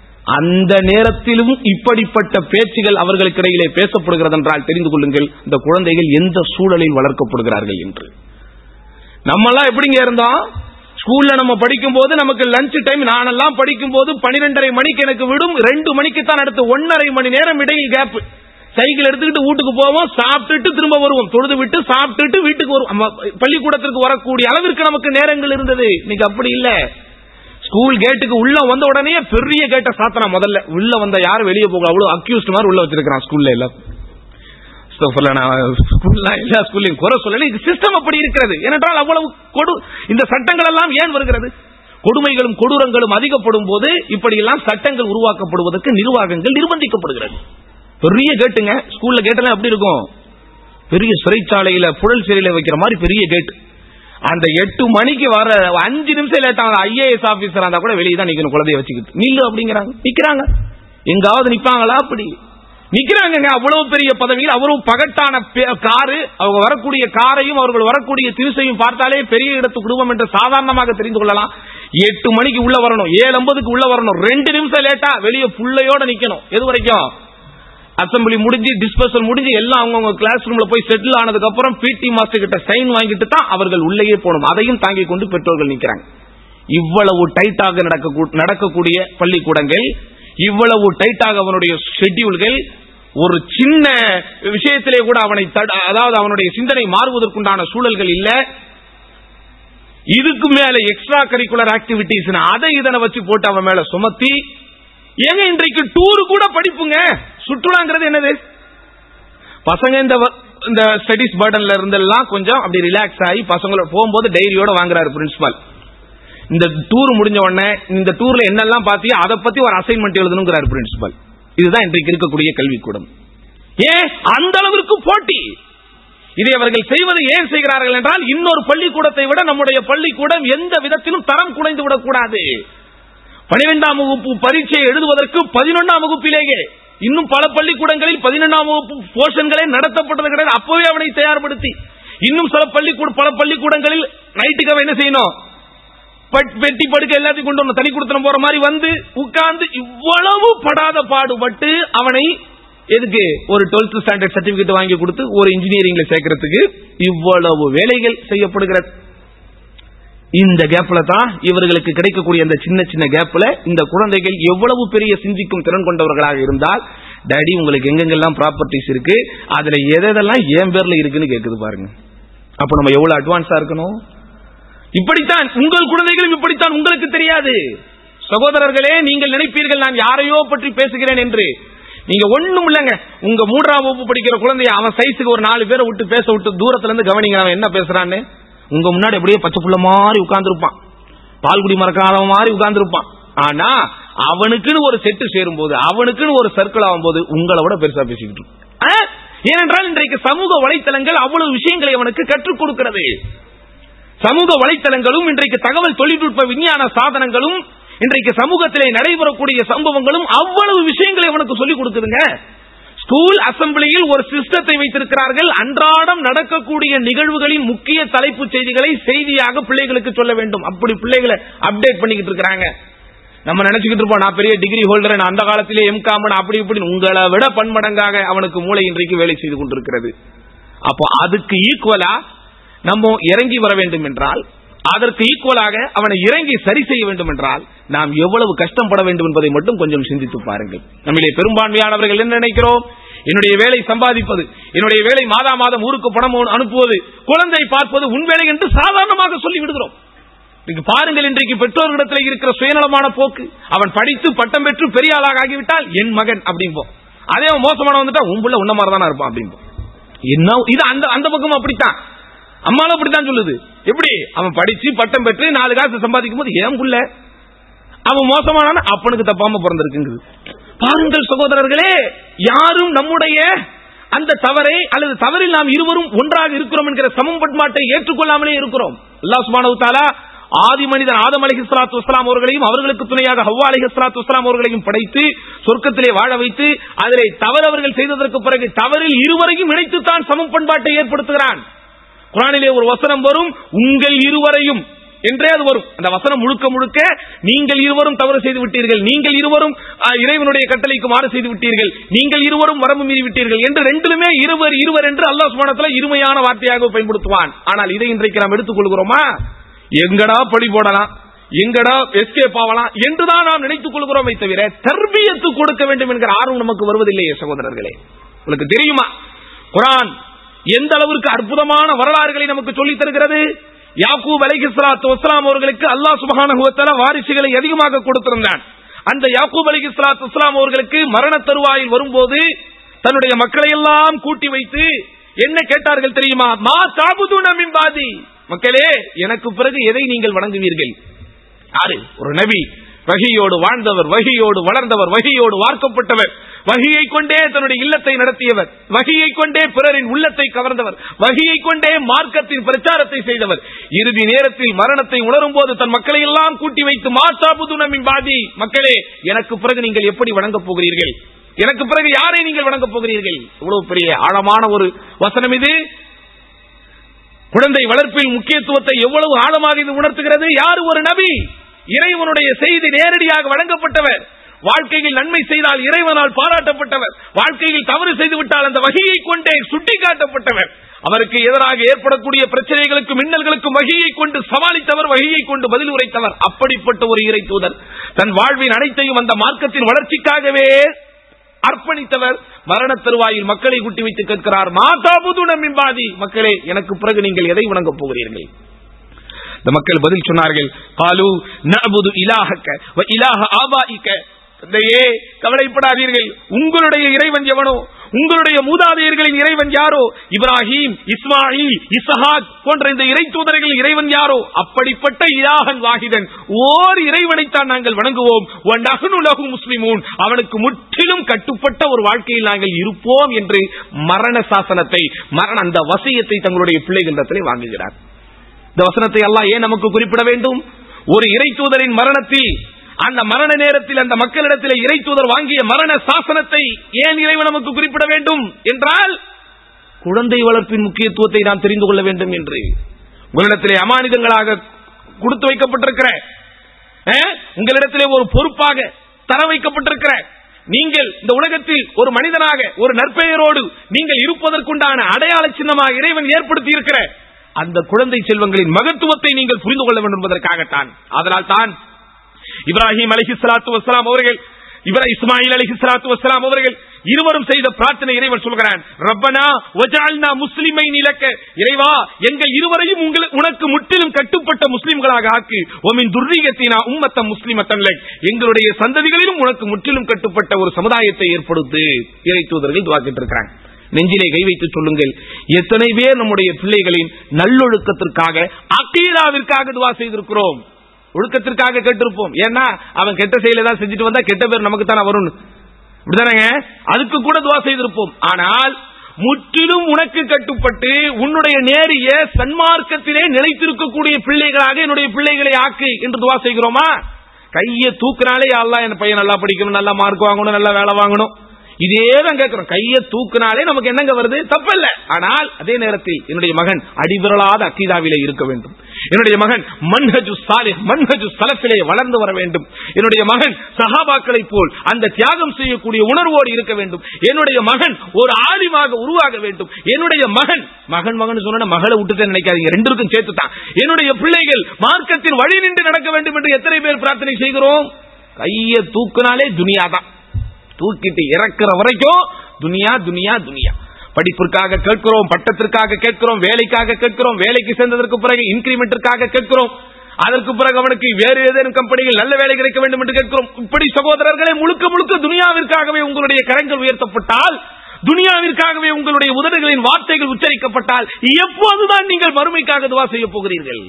அந்த நேரத்திலும் இப்படிப்பட்ட பேச்சுகள் அவர்களுக்கு இடையிலே பேசப்படுகிறது என்றால் தெரிந்து கொள்ளுங்கள் இந்த குழந்தைகள் எந்த சூழலில் வளர்க்கப்படுகிறார்கள் என்று நம்மெல்லாம் எப்படிங்க இருந்தோம் ஸ்கூல்ல நம்ம படிக்கும் போது நமக்கு லஞ்ச் டைம் நானெல்லாம் படிக்கும் போது பனிரெண்டரை மணிக்கு எனக்கு விடும் ரெண்டு மணிக்கு தான் அடுத்து ஒன்னரை மணி நேரம் இடையில் கேப் சைக்கிள் எடுத்துக்கிட்டு வீட்டுக்கு போவோம் சாப்பிட்டுட்டு திரும்ப வருவோம் தொழுது விட்டு சாப்பிட்டுட்டு வீட்டுக்கு வருவோம் நம்ம பள்ளிக்கூடத்திற்கு வரக்கூடிய அளவிற்கு நமக்கு நேரங்கள் இருந்தது இன்னைக்கு அப்படி இல்ல ஸ்கூல் கேட்டுக்கு உள்ள வந்த உடனே பெரிய கேட்டை சாத்தனா முதல்ல உள்ள வந்த யாரும் வெளியே போக அவ்வளவு அக்யூஸ்ட் மாதிரி உள்ள வச்சிருக்கான் ஸ்கூல்ல எல்லாம் அஸ்தக்ஃபிருல்லாஹ், நான் ஸ்கூல்லாம் எல்லா ஸ்கூல்லையும் குறை சொல்லல இது சிஸ்டம் அப்படி இருக்கிறது ஏனென்றால் அவ்வளவு கொடு இந்த சட்டங்கள் எல்லாம் ஏன் வருகிறது கொடுமைகளும் கொடூரங்களும் அதிகப்படும் போது இப்படியெல்லாம் சட்டங்கள் உருவாக்கப்படுவதற்கு நிர்வாகங்கள் நிர்பந்திக்கப்படுகிறது பெரிய கேட்டுங்க ஸ்கூல்ல கேட்டெல்லாம் எப்படி இருக்கும் பெரிய சிறைச்சாலையில புழல் சிறையில வைக்கிற மாதிரி பெரிய கேட் அந்த எட்டு மணிக்கு வர அஞ்சு நிமிஷம் லேட் ஆகுது ஐஏஎஸ் ஆபீசர் இருந்தா கூட வெளியே தான் நிக்கணும் குழந்தைய வச்சுக்கிட்டு நில்லு அப்படிங்கிறாங்க நிக்கிறாங்க எங்காவது நிப்பாங்களா அப்படி நிக்கிறாங்க அவ்வளவு பெரிய பதவியில் அவரும் பகட்டான பே- காரு அவங்க வரக்கூடிய காரையும் அவர்கள் வரக்கூடிய திருசையும் பார்த்தாலே பெரிய இடத்து குடும்பம் என்று சாதாரணமாக தெரிந்து கொள்ளலாம் எட்டு மணிக்கு உள்ள வரணும் ஏழு ஐம்பதுக்கு உள்ள வரணும் ரெண்டு நிமிஷம் லேட்டா வெளியே புள்ளையோட நிக்கணும் எது வரைக்கும் அசம்பிளி முடிஞ்சு டிஸ்பர்சல் முடிஞ்சு எல்லாம் அவங்கவுங்க கிளாஸ் ரூம்ல போய் செட்டில் ஆனதுக்கு அப்புறம் பிடி மாஸ்டர் கிட்ட சைன் வாங்கிட்டு தான் அவர்கள் உள்ளேயே போகணும் அதையும் தாங்கிக் கொண்டு பெற்றோர்கள் நிக்கிறாங்க இவ்வளவு டைட்டாக நடக்க நடக்கக்கூடிய பள்ளிக்கூடங்கள் இவ்வளவு டைட்டாக அவனுடைய ஷெட்யூல்கள் ஒரு சின்ன விஷயத்திலே கூட அவனை தட- அதாவது அவனுடைய சிந்தனை மாறுவதற்குண்டான சூழல்கள் இல்ல இதுக்கு மேல எக்ஸ்ட்ரா கரிக்குலர் ஆக்டிவிட்டிஸ் அதை இதனை வச்சு போட்டு அவன் மேல சுமத்தி ஏங்க இன்றைக்கு டூர் கூட படிப்புங்க சுற்றுலாங்கிறது என்னது பசங்க இந்த வ- இந்த ஸ்டடிஸ் பர்டன்ல இருந்தெல்லாம் கொஞ்சம் அப்படி ரிலாக்ஸ் ஆகி பசங்களோட போகும்போது டைரியோட வாங்குறாரு பிரின்சிபால் இந்த டூர் முடிஞ்ச உடனே இந்த டூர்ல என்னெல்லாம் பாத்தியோ அதை பத்தி ஒரு அசைன்மெண்ட் எழுதணுங்கிறாரு பிரின்சிபால் இதுதான் இன்றைக்கு இருக்கக்கூடிய கல்விக்கூடம் ஏன் அந்த அளவிற்கு போட்டி இதை அவர்கள் செய்வது ஏன் செய்கிறார்கள் என்றால் இன்னொரு பள்ளிக்கூடத்தை விட நம்முடைய பள்ளிக்கூடம் எந்த விதத்திலும் தரம் குறைந்து விடக்கூடாது பனிரெண்டாம் வகுப்பு பரீட்சையை எழுதுவதற்கு பதினொன்றாம் வகுப்பிலேயே இன்னும் பல பள்ளிக்கூடங்களில் பதினொன்றாம் வகுப்பு போர்ஷன்களே நடத்தப்பட்டது கிடையாது அப்பவே அவனை தயார்படுத்தி இன்னும் சில பள்ளிக்கூட பல பள்ளிக்கூடங்களில் நைட்டுக்கு அவன் என்ன செய்யணும் பட்- பெட்டி படுக்க எல்லாத்தையும் கொண்டு வரணும் தனி கொடுத்தனம் போற மாதிரி வந்து உட்கார்ந்து இவ்வளவு படாத பாடுபட்டு அவனை எதுக்கு ஒரு 12th ஸ்டாண்டர்ட் சர்டிபிகேட் வாங்கி கொடுத்து ஒரு இன்ஜினியரிங்ல சேர்க்கறதுக்கு இவ்வளவு வேலைகள் செய்யப்படுகிறது இந்த கேப்ல தான் இவர்களுக்கு கிடைக்கக்கூடிய அந்த சின்ன சின்ன கேப்ல இந்த குழந்தைகள் எவ்வளவு பெரிய சிந்திக்கும் திறன் கொண்டவர்களாக இருந்தால் டாடி உங்களுக்கு எங்கெங்கெல்லாம் ப்ராப்பர்ட்டிஸ் இருக்கு அதுல எதெல்லாம் என் பேர்ல இருக்குன்னு கேக்குது பாருங்க அப்ப நம்ம எவ்வளவு அட்வான்ஸா இருக்கணும் இப்படித்தான் உங்கள் குழந்தைகளும் இப்படித்தான் உங்களுக்கு தெரியாது சகோதரர்களே நீங்கள் நினைப்பீர்கள் நான் யாரையோ பற்றி பேசுகிறேன் என்று நீங்க ஒண்ணும் இல்லங்க உங்க மூன்றாம் வகுப்பு படிக்கிற குழந்தைய அவன் சைஸுக்கு ஒரு நாலு பேரை விட்டு பேச விட்டு தூரத்துல இருந்து கவனிங்க அவன் என்ன பேசுறான்னு உங்க முன்னாடி அப்படியே பச்சை புள்ள மாதிரி உட்கார்ந்துருப்பான் பால்குடி மறக்காதவன் மாதிரி உட்கார்ந்துருப்பான் ஆனா அவனுக்குன்னு ஒரு செட்டு சேரும் போது அவனுக்குன்னு ஒரு சர்க்கிள் ஆகும் போது உங்களை விட பெருசா பேசிக்கிட்டு இருக்கும். ஆ? ஏனென்றால் இன்றைக்கு சமூக வலைத்தளங்கள் அவ்வளவு விஷயங்களை அவனுக்கு கற்றுக் கொடுக்கிறது சமூக வலைத்தளங்களும் இன்றைக்கு தகவல் தொழில்நுட்ப விஞ்ஞான சாதனங்களும் இன்றைக்கு சமூகத்திலே நடைபெறக்கூடிய சம்பவங்களும் அவ்வளவு விஷயங்களை அவனுக்கு சொல்லிக் கொடுக்குதுங்க ஸ்கூல் அசம்பிளியில் ஒரு சிஸ்டத்தை வைத்திருக்கிறார்கள் அன்றாடம் நடக்கக்கூடிய நிகழ்வுகளின் முக்கிய தலைப்புச் செய்திகளை செய்தியாக பிள்ளைகளுக்கு சொல்ல வேண்டும் அப்படி பிள்ளைகளை அப்டேட் பண்ணிக்கிட்டு இருக்காங்க நம்ம நினைச்சுக்கிட்டு இருப்போம் நான் பெரிய டிகிரி ஹோல்டர் நான் அந்த காலத்திலே எம்காம் அப்படி இப்படி உங்களை விட பன்மடங்காக அவனுக்கு மூளை இன்றைக்கு வேலை செய்து கொண்டிருக்கிறது அப்போ அதுக்கு ஈக்குவலா நம்ம இறங்கி வர வேண்டும் என்றால் அதற்கு ஈக்குவலாக அவனை இறங்கி சரி செய்ய வேண்டும் என்றால் நாம் எவ்வளவு கஷ்டப்பட வேண்டும் என்பதை மட்டும் கொஞ்சம் சிந்தித்து பாருங்கள் நம்மிலே பெரும்பான்மையானவர்கள் என்ன நினைக்கிறோம் என்னுடைய வேலை சம்பாதிப்பது என்னுடைய வேலை மாதா மாதம் ஊருக்கு பணம் அனுப்புவது குழந்தை பார்ப்பது உன் வேலை என்று சாதாரணமாக சொல்லி விடுகிறோம் இன்றைக்கு பாருங்கள் இன்றைக்கு பெற்றோர்களிடத்தில் இருக்கிற சுயநலமான போக்கு அவன் படித்து பட்டம் பெற்று பெரிய ஆளாக ஆகிவிட்டால் என் மகன் அப்படிம்போம் அதே அவன் மோசமான வந்துட்டா உன் புள்ள உன்ன மாதிரி தானே இருப்பான் அப்படிம்போம் என்ன இது அந்த அந்த பக்கம் அப்படித்தான் அம்மாலும் அப்படித்தான் சொல்லுது எப்படி அவன் படிச்சு பட்டம் பெற்று நாலு காசு சம்பாதிக்கும் போது ஏன் புள்ள அவன் மோசமான அப்பனுக்கு தப்பாம பிறந்திருக்குங்குது பாருங்கள் சகோதரர்களே யாரும் நம்முடைய அந்த தவறை அல்லது தவறில் நாம் இருவரும் ஒன்றாக இருக்கிறோம் என்கிற சமம்பட்மாட்டை ஏற்றுக்கொள்ளாமலே இருக்கிறோம் அல்லாஹ் சுப்ஹானஹு வ தஆலா ஆதி மனிதன் ஆதம் அலைஹி ஸலாத்து வஸ்ஸலாம் அவர்களையும் அவர்களுக்கு துணையாக ஹவ்வா அலைஹி ஸலாத்து வஸ்ஸலாம் அவர்களையும் படைத்து சொர்க்கத்திலே வாழ வைத்து அதிலே தவறு அவர்கள் செய்ததற்கு பிறகு தவறில் இருவரையும் இணைத்துத்தான் சமம் பண்பாட்டை ஏற்படுத்துகிறான் குரானிலே ஒரு வசனம் வரும் உங்கள் இருவரையும் என்றே அது வரும் அந்த வசனம் முழுக்க முழுக்க நீங்கள் இருவரும் தவறு செய்து விட்டீர்கள் நீங்கள் இருவரும் ஆ, இறைவனுடைய கட்டளைக்கு மாறு செய்து விட்டீர்கள் நீங்கள் இருவரும் வரம்பு மீறி விட்டீர்கள் என்று ரெண்டிலுமே இருவர் இருவர் என்று அல்லாஹ் சுப்ஹானஹு இருமையான வார்த்தையாக பயன்படுத்துவான் ஆனால் இதை இன்றைக்கு நாம் எடுத்துக் கொள்கிறோமா எங்கடா படி போடலாம் எங்கடா எஸ்கேப் ஆகலாம் என்றுதான் நாம் நினைத்துக் கொள்கிறோமே தவிர தர்பியத்து கொடுக்க வேண்டும் என்கிற ஆர்வம் நமக்கு வருவதில்லையே சகோதரர்களே உங்களுக்கு தெரியுமா குரான் எந்த அளவிற்கு அற்புதமான வரலாறுகளை நமக்கு சொல்லித் தருகிறது யாக்கூப் அலைஹிஸ்ஸலாத்து வஸ்ஸலாம் அவர்களுக்கு அல்லாஹ் சுப்ஹானஹு வ தஆலா வாரிசுகளை அதிகமாக கொடுத்திருந்தான் அந்த யாக்கூப் அலைஹிஸ்ஸலாத்து வஸ்ஸலாம் அவர்களுக்கு மரண தருவாயில் வரும்போது தன்னுடைய மக்களை எல்லாம் கூட்டி வைத்து என்ன கேட்டார்கள் தெரியுமா மா தாபுதுன மின் பாதி மக்களே எனக்கு பிறகு எதை நீங்கள் வணங்குவீர்கள் யாரு ஒரு நபி வகியோடு வாழ்ந்தவர் வகியோடு வளர்ந்தவர் வகியோடு வார்க்கப்பட்டவர் வகியை கொண்டே தன்னுடைய இல்லத்தை நடத்தியவர் வகியை கொண்டே பிறரின் உள்ளத்தை கவர்ந்தவர் வகியை கொண்டே மார்க்கத்தின் பிரச்சாரத்தை செய்தவர் இறுதி நேரத்தில் மரணத்தை உணரும் போது தன் மக்களை எல்லாம் கூட்டி வைத்து மாசாபுது நமின் பாதி மக்களே எனக்கு பிறகு நீங்கள் எப்படி வணங்கப் போகிறீர்கள் எனக்கு பிறகு யாரை நீங்கள் வணங்கப் போகிறீர்கள் இவ்வளவு பெரிய ஆழமான ஒரு வசனம் இது குழந்தை வளர்ப்பில் முக்கியத்துவத்தை எவ்வளவு ஆழமாக இது உணர்த்துகிறது யார் ஒரு நபி இறைவனுடைய செய்தி நேரடியாக வழங்கப்பட்டவர் வாழ்க்கையில் நன்மை செய்தால் இறைவனால் பாராட்டப்பட்டவர் வாழ்க்கையில் தவறு செய்து விட்டால் அந்த வகையை கொண்டே சுட்டிக்காட்டப்பட்டவர் அவருக்கு எதிராக ஏற்படக்கூடிய பிரச்சனைகளுக்கும் மின்னல்களுக்கும் வகையை கொண்டு சமாளித்தவர் வகையை கொண்டு பதில் உரைத்தவர் அப்படிப்பட்ட ஒரு இறை தூதர் தன் வாழ்வின் அனைத்தையும் அந்த மார்க்கத்தின் வளர்ச்சிக்காகவே அர்ப்பணித்தவர் மரண தருவாயில் மக்களை கூட்டி வைத்து கேட்கிறார் மாதா புது பாதி மக்களே எனக்கு பிறகு நீங்கள் எதை வணங்கப் போகிறீர்கள் இந்த மக்கள் பதில் சொன்னார்கள் காலு நபுது இலாஹக்க வ இலாஹ ஆபாயிக்க தந்தையே கவலைப்படாதீர்கள் உங்களுடைய இறைவன் எவனோ உங்களுடைய மூதாதையர்களின் இறைவன் யாரோ இப்ராஹிம் இஸ்மாயில் இசஹாக் போன்ற இந்த இறை தூதர்களின் இறைவன் யாரோ அப்படிப்பட்ட இலாகன் வாகிதன் ஓர் இறைவனைத்தான் நாங்கள் வணங்குவோம் நகுனுலகு முஸ்லிமூன் அவனுக்கு முற்றிலும் கட்டுப்பட்ட ஒரு வாழ்க்கையில் நாங்கள் இருப்போம் என்று மரண சாசனத்தை மரண அந்த வசியத்தை தங்களுடைய பிள்ளைகளிடத்திலே வாங்குகிறார் இந்த வசனத்தை அல்லாஹ் ஏன் நமக்கு குறிப்பிட வேண்டும் ஒரு இறை தூதரின் மரணத்தில் அந்த மரண நேரத்தில் அந்த மக்களிடத்தில் இறை தூதர் வாங்கிய மரண சாசனத்தை ஏன் இறைவன் நமக்கு குறிப்பிட வேண்டும் என்றால் குழந்தை வளர்ப்பின் முக்கியத்துவத்தை நாம் தெரிந்து கொள்ள வேண்டும் என்று உங்களிடத்திலே அமானிதங்களாக கொடுத்து வைக்கப்பட்டிருக்கிற அஹ், உங்களிடத்திலே ஒரு பொறுப்பாக தர வைக்கப்பட்டிருக்கிற நீங்கள் இந்த உலகத்தில் ஒரு மனிதனாக ஒரு நற்பெயரோடு நீங்கள் இருப்பதற்குண்டான அடையாள சின்னமாக இறைவன் ஏற்படுத்தி இருக்கிற அந்த குழந்தை செல்வங்களின் மகத்துவத்தை நீங்கள் புரிந்து கொள்ள வேண்டும் என்பதற்காகத்தான் அதனால் தான் இப்ராஹிம் அலஹி சலாத்து வசலாம் அவர்கள் இவர இஸ்மாயில் அலஹி சலாத்து வசலாம் அவர்கள் இருவரும் செய்த பிரார்த்தனை இறைவன் சொல்கிறான் ரப்பனா வஜால்னா முஸ்லிமை நிலக்க இறைவா எங்கள் இருவரையும் உங்கள் உனக்கு முற்றிலும் கட்டுப்பட்ட முஸ்லிம்களாக ஆக்கு ஓமின் துர்ரீகத்தினா உம்மத்த முஸ்லிமத்தன்லை எங்களுடைய சந்ததிகளிலும் உனக்கு முற்றிலும் கட்டுப்பட்ட ஒரு சமுதாயத்தை ஏற்படுத்து இறை தூதர்கள் துவாக்கிட்டு இருக்கிறாங்க நெஞ்சிலே கை வைத்து சொல்லுங்கள் எத்தனை பேர் நம்முடைய பிள்ளைகளின் நல்லொழுக்கத்திற்காக அக்கீதாவிற்காக துவா செய்திருக்கிறோம் ஒழுக்கத்திற்காக கேட்டிருப்போம் ஏன்னா அவன் கெட்ட செயலை தான் செஞ்சுட்டு வந்தா கெட்ட பேர் நமக்கு தானே வரும் இப்படிதானங்க அதுக்கு கூட துவா செய்திருப்போம் ஆனால் முற்றிலும் உனக்கு கட்டுப்பட்டு உன்னுடைய நேரிய சன்மார்க்கத்திலே நிலைத்திருக்கக்கூடிய பிள்ளைகளாக என்னுடைய பிள்ளைகளை ஆக்கு என்று துவா செய்கிறோமா கையை தூக்குனாலே அல்லா என் பையன் நல்லா படிக்கணும் நல்லா மார்க் வாங்கணும் நல்லா வேலை வாங்கணும் இதே தான் கேட்கிறோம் கையை தூக்குனாலே நமக்கு என்னங்க வருது தப்பல்ல ஆனால் அதே நேரத்தில் என்னுடைய மகன் அடிவிரலாத அக்கீதாவிலே இருக்க வேண்டும் என்னுடைய மகன் மன்ஹஜு சாலிஹ் மன்ஹஜு சலத்திலே வளர்ந்து வர வேண்டும் என்னுடைய மகன் சஹாபாக்களை போல் அந்த தியாகம் செய்யக்கூடிய உணர்வோடு இருக்க வேண்டும் என்னுடைய மகன் ஒரு ஆலிமாக உருவாக வேண்டும் என்னுடைய மகன் மகன் மகன் சொன்ன மகளை விட்டுட்டு நினைக்காதீங்க ரெண்டிற்கும் சேர்த்து தான் என்னுடைய பிள்ளைகள் மார்க்கத்தின் வழி நின்று நடக்க வேண்டும் என்று எத்தனை பேர் பிரார்த்தனை செய்கிறோம் கையை தூக்குனாலே துனியா தான் தூக்கிட்டு இறக்குற வரைக்கும் துனியா துனியா துனியா படிப்பிற்காக கேட்கிறோம் பட்டத்திற்காக கேட்கிறோம் வேலைக்காக கேட்கிறோம் வேலைக்கு சேர்ந்ததற்கு பிறகு இன்கிரிமெண்டிற்காக கேட்கிறோம் அதற்கு பிறகு அவனுக்கு வேறு ஏதேனும் கம்பெனிகள் நல்ல வேலை கிடைக்க வேண்டும் என்று கேட்கிறோம் இப்படி சகோதரர்களே முழுக்க முழுக்க துனியாவிற்காகவே உங்களுடைய கரங்கள் உயர்த்தப்பட்டால் துனியாவிற்காகவே உங்களுடைய உதடுகளின் வார்த்தைகள் உச்சரிக்கப்பட்டால் எப்போதுதான் நீங்கள் மறுமைக்காக துவா செய்ய போகிறீர்கள்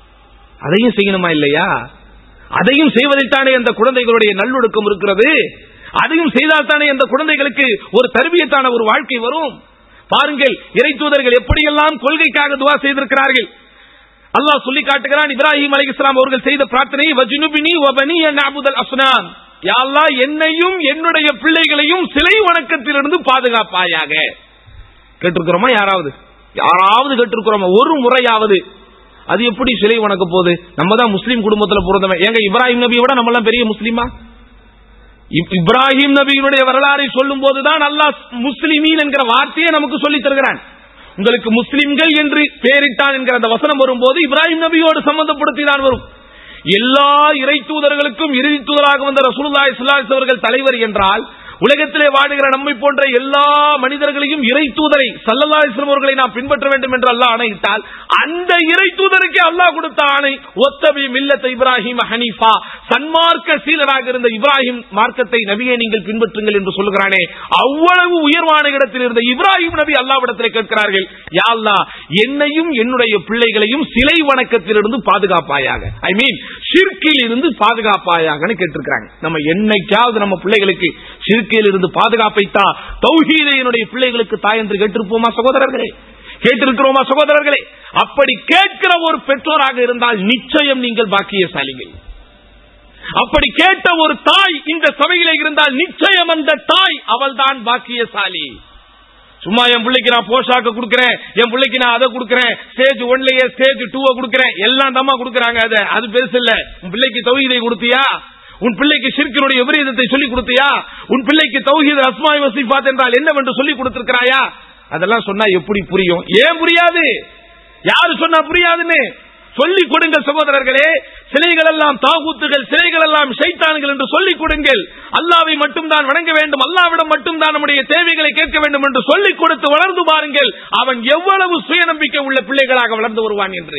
அதையும் செய்யணுமா இல்லையா அதையும் செய்வதைத்தானே அந்த குழந்தைகளுடைய நல்லொழுக்கம் இருக்கிறது அதையும் செய்தால்தானே அந்த குழந்தைகளுக்கு ஒரு தருவியத்தான ஒரு வாழ்க்கை வரும் பாருங்கள் இறை தூதர்கள் எப்படியெல்லாம் கொள்கைக்காக துவா செய்திருக்கிறார்கள் அல்லாஹ் சொல்லி காட்டுகிறான் இப்ராஹிம் அலி இஸ்லாம் அவர்கள் செய்த பிரார்த்தனை வஜ்னுபினி வபனி அபுதல் அஸ்னான் யா அல்லாஹ் என்னையும் என்னுடைய பிள்ளைகளையும் சிலை வணக்கத்திலிருந்து பாதுகாப்பாயாக கேட்டிருக்கிறோமா யாராவது யாராவது கேட்டிருக்கிறோமா ஒரு முறையாவது அது எப்படி சிலை வணக்க போகுது நம்ம தான் முஸ்லீம் குடும்பத்துல பிறந்தவன் ஏங்க இப்ராஹிம் நபியை விட நம்ம எல்லாம் பெரிய முஸ்லீமா இப்- இப்ராஹிம் நபியினுடைய வரலாறை சொல்லும் போதுதான் அல்லாஹ் முஸ்லிமீன் என்கிற வார்த்தையை நமக்கு சொல்லித் தருகிறான் உங்களுக்கு முஸ்லிம்கள் என்று பெயரிட்டான் என்கிற அந்த வசனம் வரும்போது இப்ராஹிம் நபியோடு சம்பந்தப்படுத்தி தான் வரும் எல்லா இறை தூதர்களுக்கும் இறுதி தூதராக வந்த ரசூலுல்லாஹி ஸல்லல்லாஹு அலைஹி அவர்கள் தலைவர் என்றால் உலகத்திலே வாடுகிற நம்மை போன்ற எல்லா மனிதர்களையும் இறை தூதரை சல்லல்லா இஸ்லாம் அவர்களை நாம் பின்பற்ற வேண்டும் என்று அல்லாஹ் ஆணையிட்டால் அந்த இறை தூதருக்கே அல்லாஹ் கொடுத்த ஆணை ஒத்தபி மில்லத் இப்ராஹிம் ஹனீஃபா சன்மார்க்க சீலராக இருந்த இப்ராஹிம் மார்க்கத்தை நபியை நீங்கள் பின்பற்றுங்கள் என்று சொல்கிறானே அவ்வளவு உயர்வான இடத்தில் இருந்த இப்ராஹிம் நபி அல்லாவிடத்திலே கேட்கிறார்கள் யா அல்லாஹ் என்னையும் என்னுடைய பிள்ளைகளையும் சிலை வணக்கத்திலிருந்து பாதுகாப்பாயாக ஐ மீன் ஷிர்கில் இருந்து பாதுகாப்பாயாகன்னு கேட்டிருக்கிறாங்க நம்ம என்னைக்காவது நம்ம பிள்ளைகளுக்கு ஷிர்கில் இருந்து பாதுகாப்பைத்தா தௌஹீதை என்னுடைய பிள்ளைகளுக்கு தாய் என்று கேட்டிருப்போமா சகோதரர்களே கேட்டிருக்கிறோமா சகோதரர்களே அப்படி கேட்கிற ஒரு பெற்றோராக இருந்தால் நிச்சயம் நீங்கள் பாக்கியசாலிகள் அப்படி கேட்ட ஒரு தாய் இந்த சபையில இருந்தால் நிச்சயம் அந்த தாய் அவள் தான் பாக்கியசாலி சும்மா என் பிள்ளைக்கு நான் போஷாக்க கொடுக்கறேன் என் பிள்ளைக்கு நான் அதை கொடுக்கறேன் ஸ்டேஜ் ஒன்லயே ஸ்டேஜ் டூவை கொடுக்கறேன் எல்லாம் தம்மா கொடுக்கறாங்க அதை அது பெருசு இல்ல உன் பிள்ளைக்கு தௌஹீதை கொடுத்தியா உன் பிள்ளைக்கு ஷிர்கினுடைய விபரீதத்தை சொல்லி கொடுத்தியா உன் பிள்ளைக்கு தௌஹீத் அஸ்மாய் வசிஃபாத் என்றால் என்னவென்று சொல்லி கொடுத்திருக்கிறாயா அதெல்லாம் சொன்னா எப்படி புரியும் ஏன் புரியாது யாரு சொன்னா புரியாதுன்னு சொல்லிக் கொடுங்கள் சகோதரர்களே சிலைகள் எல்லாம் தாகூத்துகள் சிலைகள் எல்லாம் ஷைத்தான்கள் என்று சொல்லிக் கொடுங்கள் அல்லாவை மட்டும்தான் வணங்க வேண்டும் அல்லாவிடம் மட்டும்தான் நம்முடைய தேவைகளை கேட்க வேண்டும் என்று சொல்லிக் கொடுத்து வளர்ந்து பாருங்கள் அவன் எவ்வளவு சுயநம்பிக்கை உள்ள பிள்ளைகளாக வளர்ந்து வருவான் என்று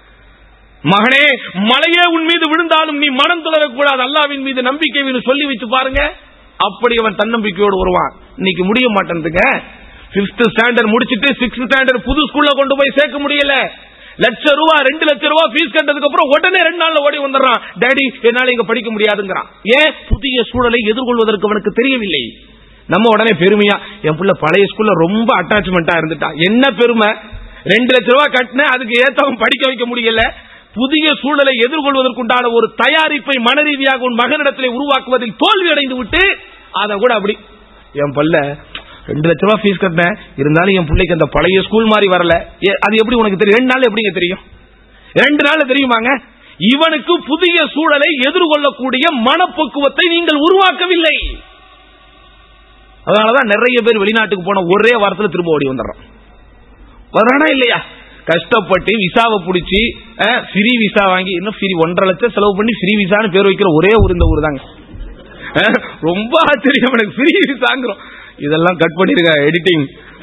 மகனே மலையே உன் மீது விழுந்தாலும் நீ மனம் தொடரக்கூடாது அல்லாவின் மீது நம்பிக்கை மீது சொல்லி வச்சு பாருங்க அப்படி அவன் தன்னம்பிக்கையோடு வருவான் இன்னைக்கு முடிய மாட்டேங்குதுங்க பிப்த் ஸ்டாண்டர்ட் முடிச்சிட்டு சிக்ஸ்த் ஸ்டாண்டர்ட் புது ஸ்கூல்ல கொண்டு போய் சேர்க்க முடியல லட்ச ரூபா ரெண்டு லட்ச ரூபா ஃபீஸ் கட்டதுக்கு அப்புறம் உடனே ரெண்டு நாள்ல ஓடி வந்துடுறான் டாடி என்னால இங்க படிக்க முடியாதுங்கிறான் ஏன் புதிய சூழலை எதிர்கொள்வதற்கு அவனுக்கு தெரியவில்லை நம்ம உடனே பெருமையா என் புள்ள பழைய ஸ்கூல்ல ரொம்ப அட்டாச்மெண்டா இருந்துட்டான் என்ன பெருமை ரெண்டு லட்ச ரூபா கட்டின அதுக்கு ஏத்தவன் படிக்க வைக்க முடியல புதிய சூழலை எதிர்கொள்வதற்குண்டான ஒரு தயாரிப்பை மன ரீதியாக உன் மகனிடத்திலே உருவாக்குவதில் தோல்வி அடைந்து விட்டு அதை கூட அப்படி என் பல்ல ரெண்டு லட்ச ரூபாய் ஃபீஸ் கட்டினேன் இருந்தாலும் என் பிள்ளைக்கு அந்த பழைய ஸ்கூல் மாதிரி வரல ஏ- அது எப்படி உனக்கு தெரியும் ரெண்டு நாள் எப்படிங்க தெரியும் ரெண்டு நாள்ல தெரியுமாங்க இவனுக்கு புதிய சூழலை எதிர்கொள்ளக்கூடிய மனப்பக்குவத்தை நீங்கள் உருவாக்கவில்லை அதனாலதான் நிறைய பேர் வெளிநாட்டுக்கு போன ஒரே வாரத்துல திரும்ப ஓடி வந்துடுறான் வரானா இல்லையா கஷ்டப்பட்டு விசாவை பிடிச்சி ஃப்ரீ விசா வாங்கி இன்னும் ஃப்ரீ ஒன்றரை லட்சம் செலவு பண்ணி ஃப்ரீ விசான்னு பேர் வைக்கிற ஒரே ஊர் இந்த ஊர் தாங்க அஹ், ரொம்ப ஆச்சரியம் எனக்கு ஃப்ரீ விசாங்கிறோம் இதெல்லாம் கட் பண்ணிருக்க எடிட்டிங்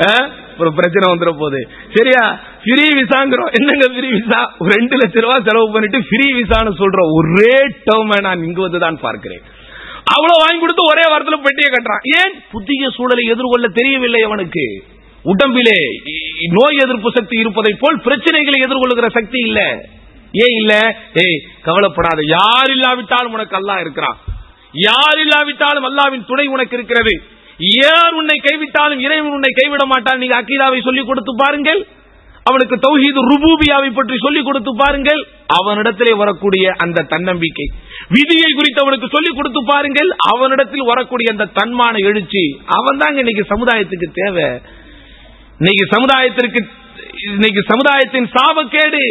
ஒரு பிரச்சனை வந்துட போகுது சரியா ஃப்ரீ விசாங்கிறோம் என்னங்க ஃப்ரீ விசா ஒரு ரெண்டு லட்சம் ரூபாய் செலவு பண்ணிட்டு ஃப்ரீ விசான்னு சொல்ற ஒரே டேர்ம் நான் இங்கு வந்து தான் பார்க்கிறேன் அவ்வளவு வாங்கி கொடுத்து ஒரே வாரத்துல பெட்டியை கட்டுறான் ஏன் புதிய சூழலை எதிர்கொள்ள தெரியவில்லை அவனுக்கு உடம்பிலே இ- நோய் எதிர்ப்பு சக்தி இருப்பதை போல் பிரச்சனைகளை எதிர்கொள்ளுகிற சக்தி இல்ல ஏன் இல்ல ஏய் கவலைப்படாத யார் இல்லாவிட்டாலும் உனக்கு அல்லாஹ் இருக்கிறான் யார் இல்லாவிட்டாலும் அல்லாவின் துணை உனக்கு இருக்கிறது யார் உன்னை கைவிட்டாலும் இறைவன் உன்னை கைவிட மாட்டான் நீங்க அக்கீதாவை சொல்லிக் கொடுத்து பாருங்கள் அவனுக்கு தௌஹீது ருபூபியாவை பற்றி சொல்லிக் கொடுத்து பாருங்கள் அவனிடத்திலே வரக்கூடிய அந்த தன்னம்பிக்கை விதியை குறித்து அவனுக்கு சொல்லிக் கொடுத்து பாருங்கள் அவனிடத்தில் வரக்கூடிய அந்த தன்மான எழுச்சி அவன் தாங்க இன்னைக்கு சமுதாயத்துக்கு தேவை இன்னைக்கு சமுதாயத்திற்கு இன்னைக்கு சமுதாயத்தின் சாபக்கேடு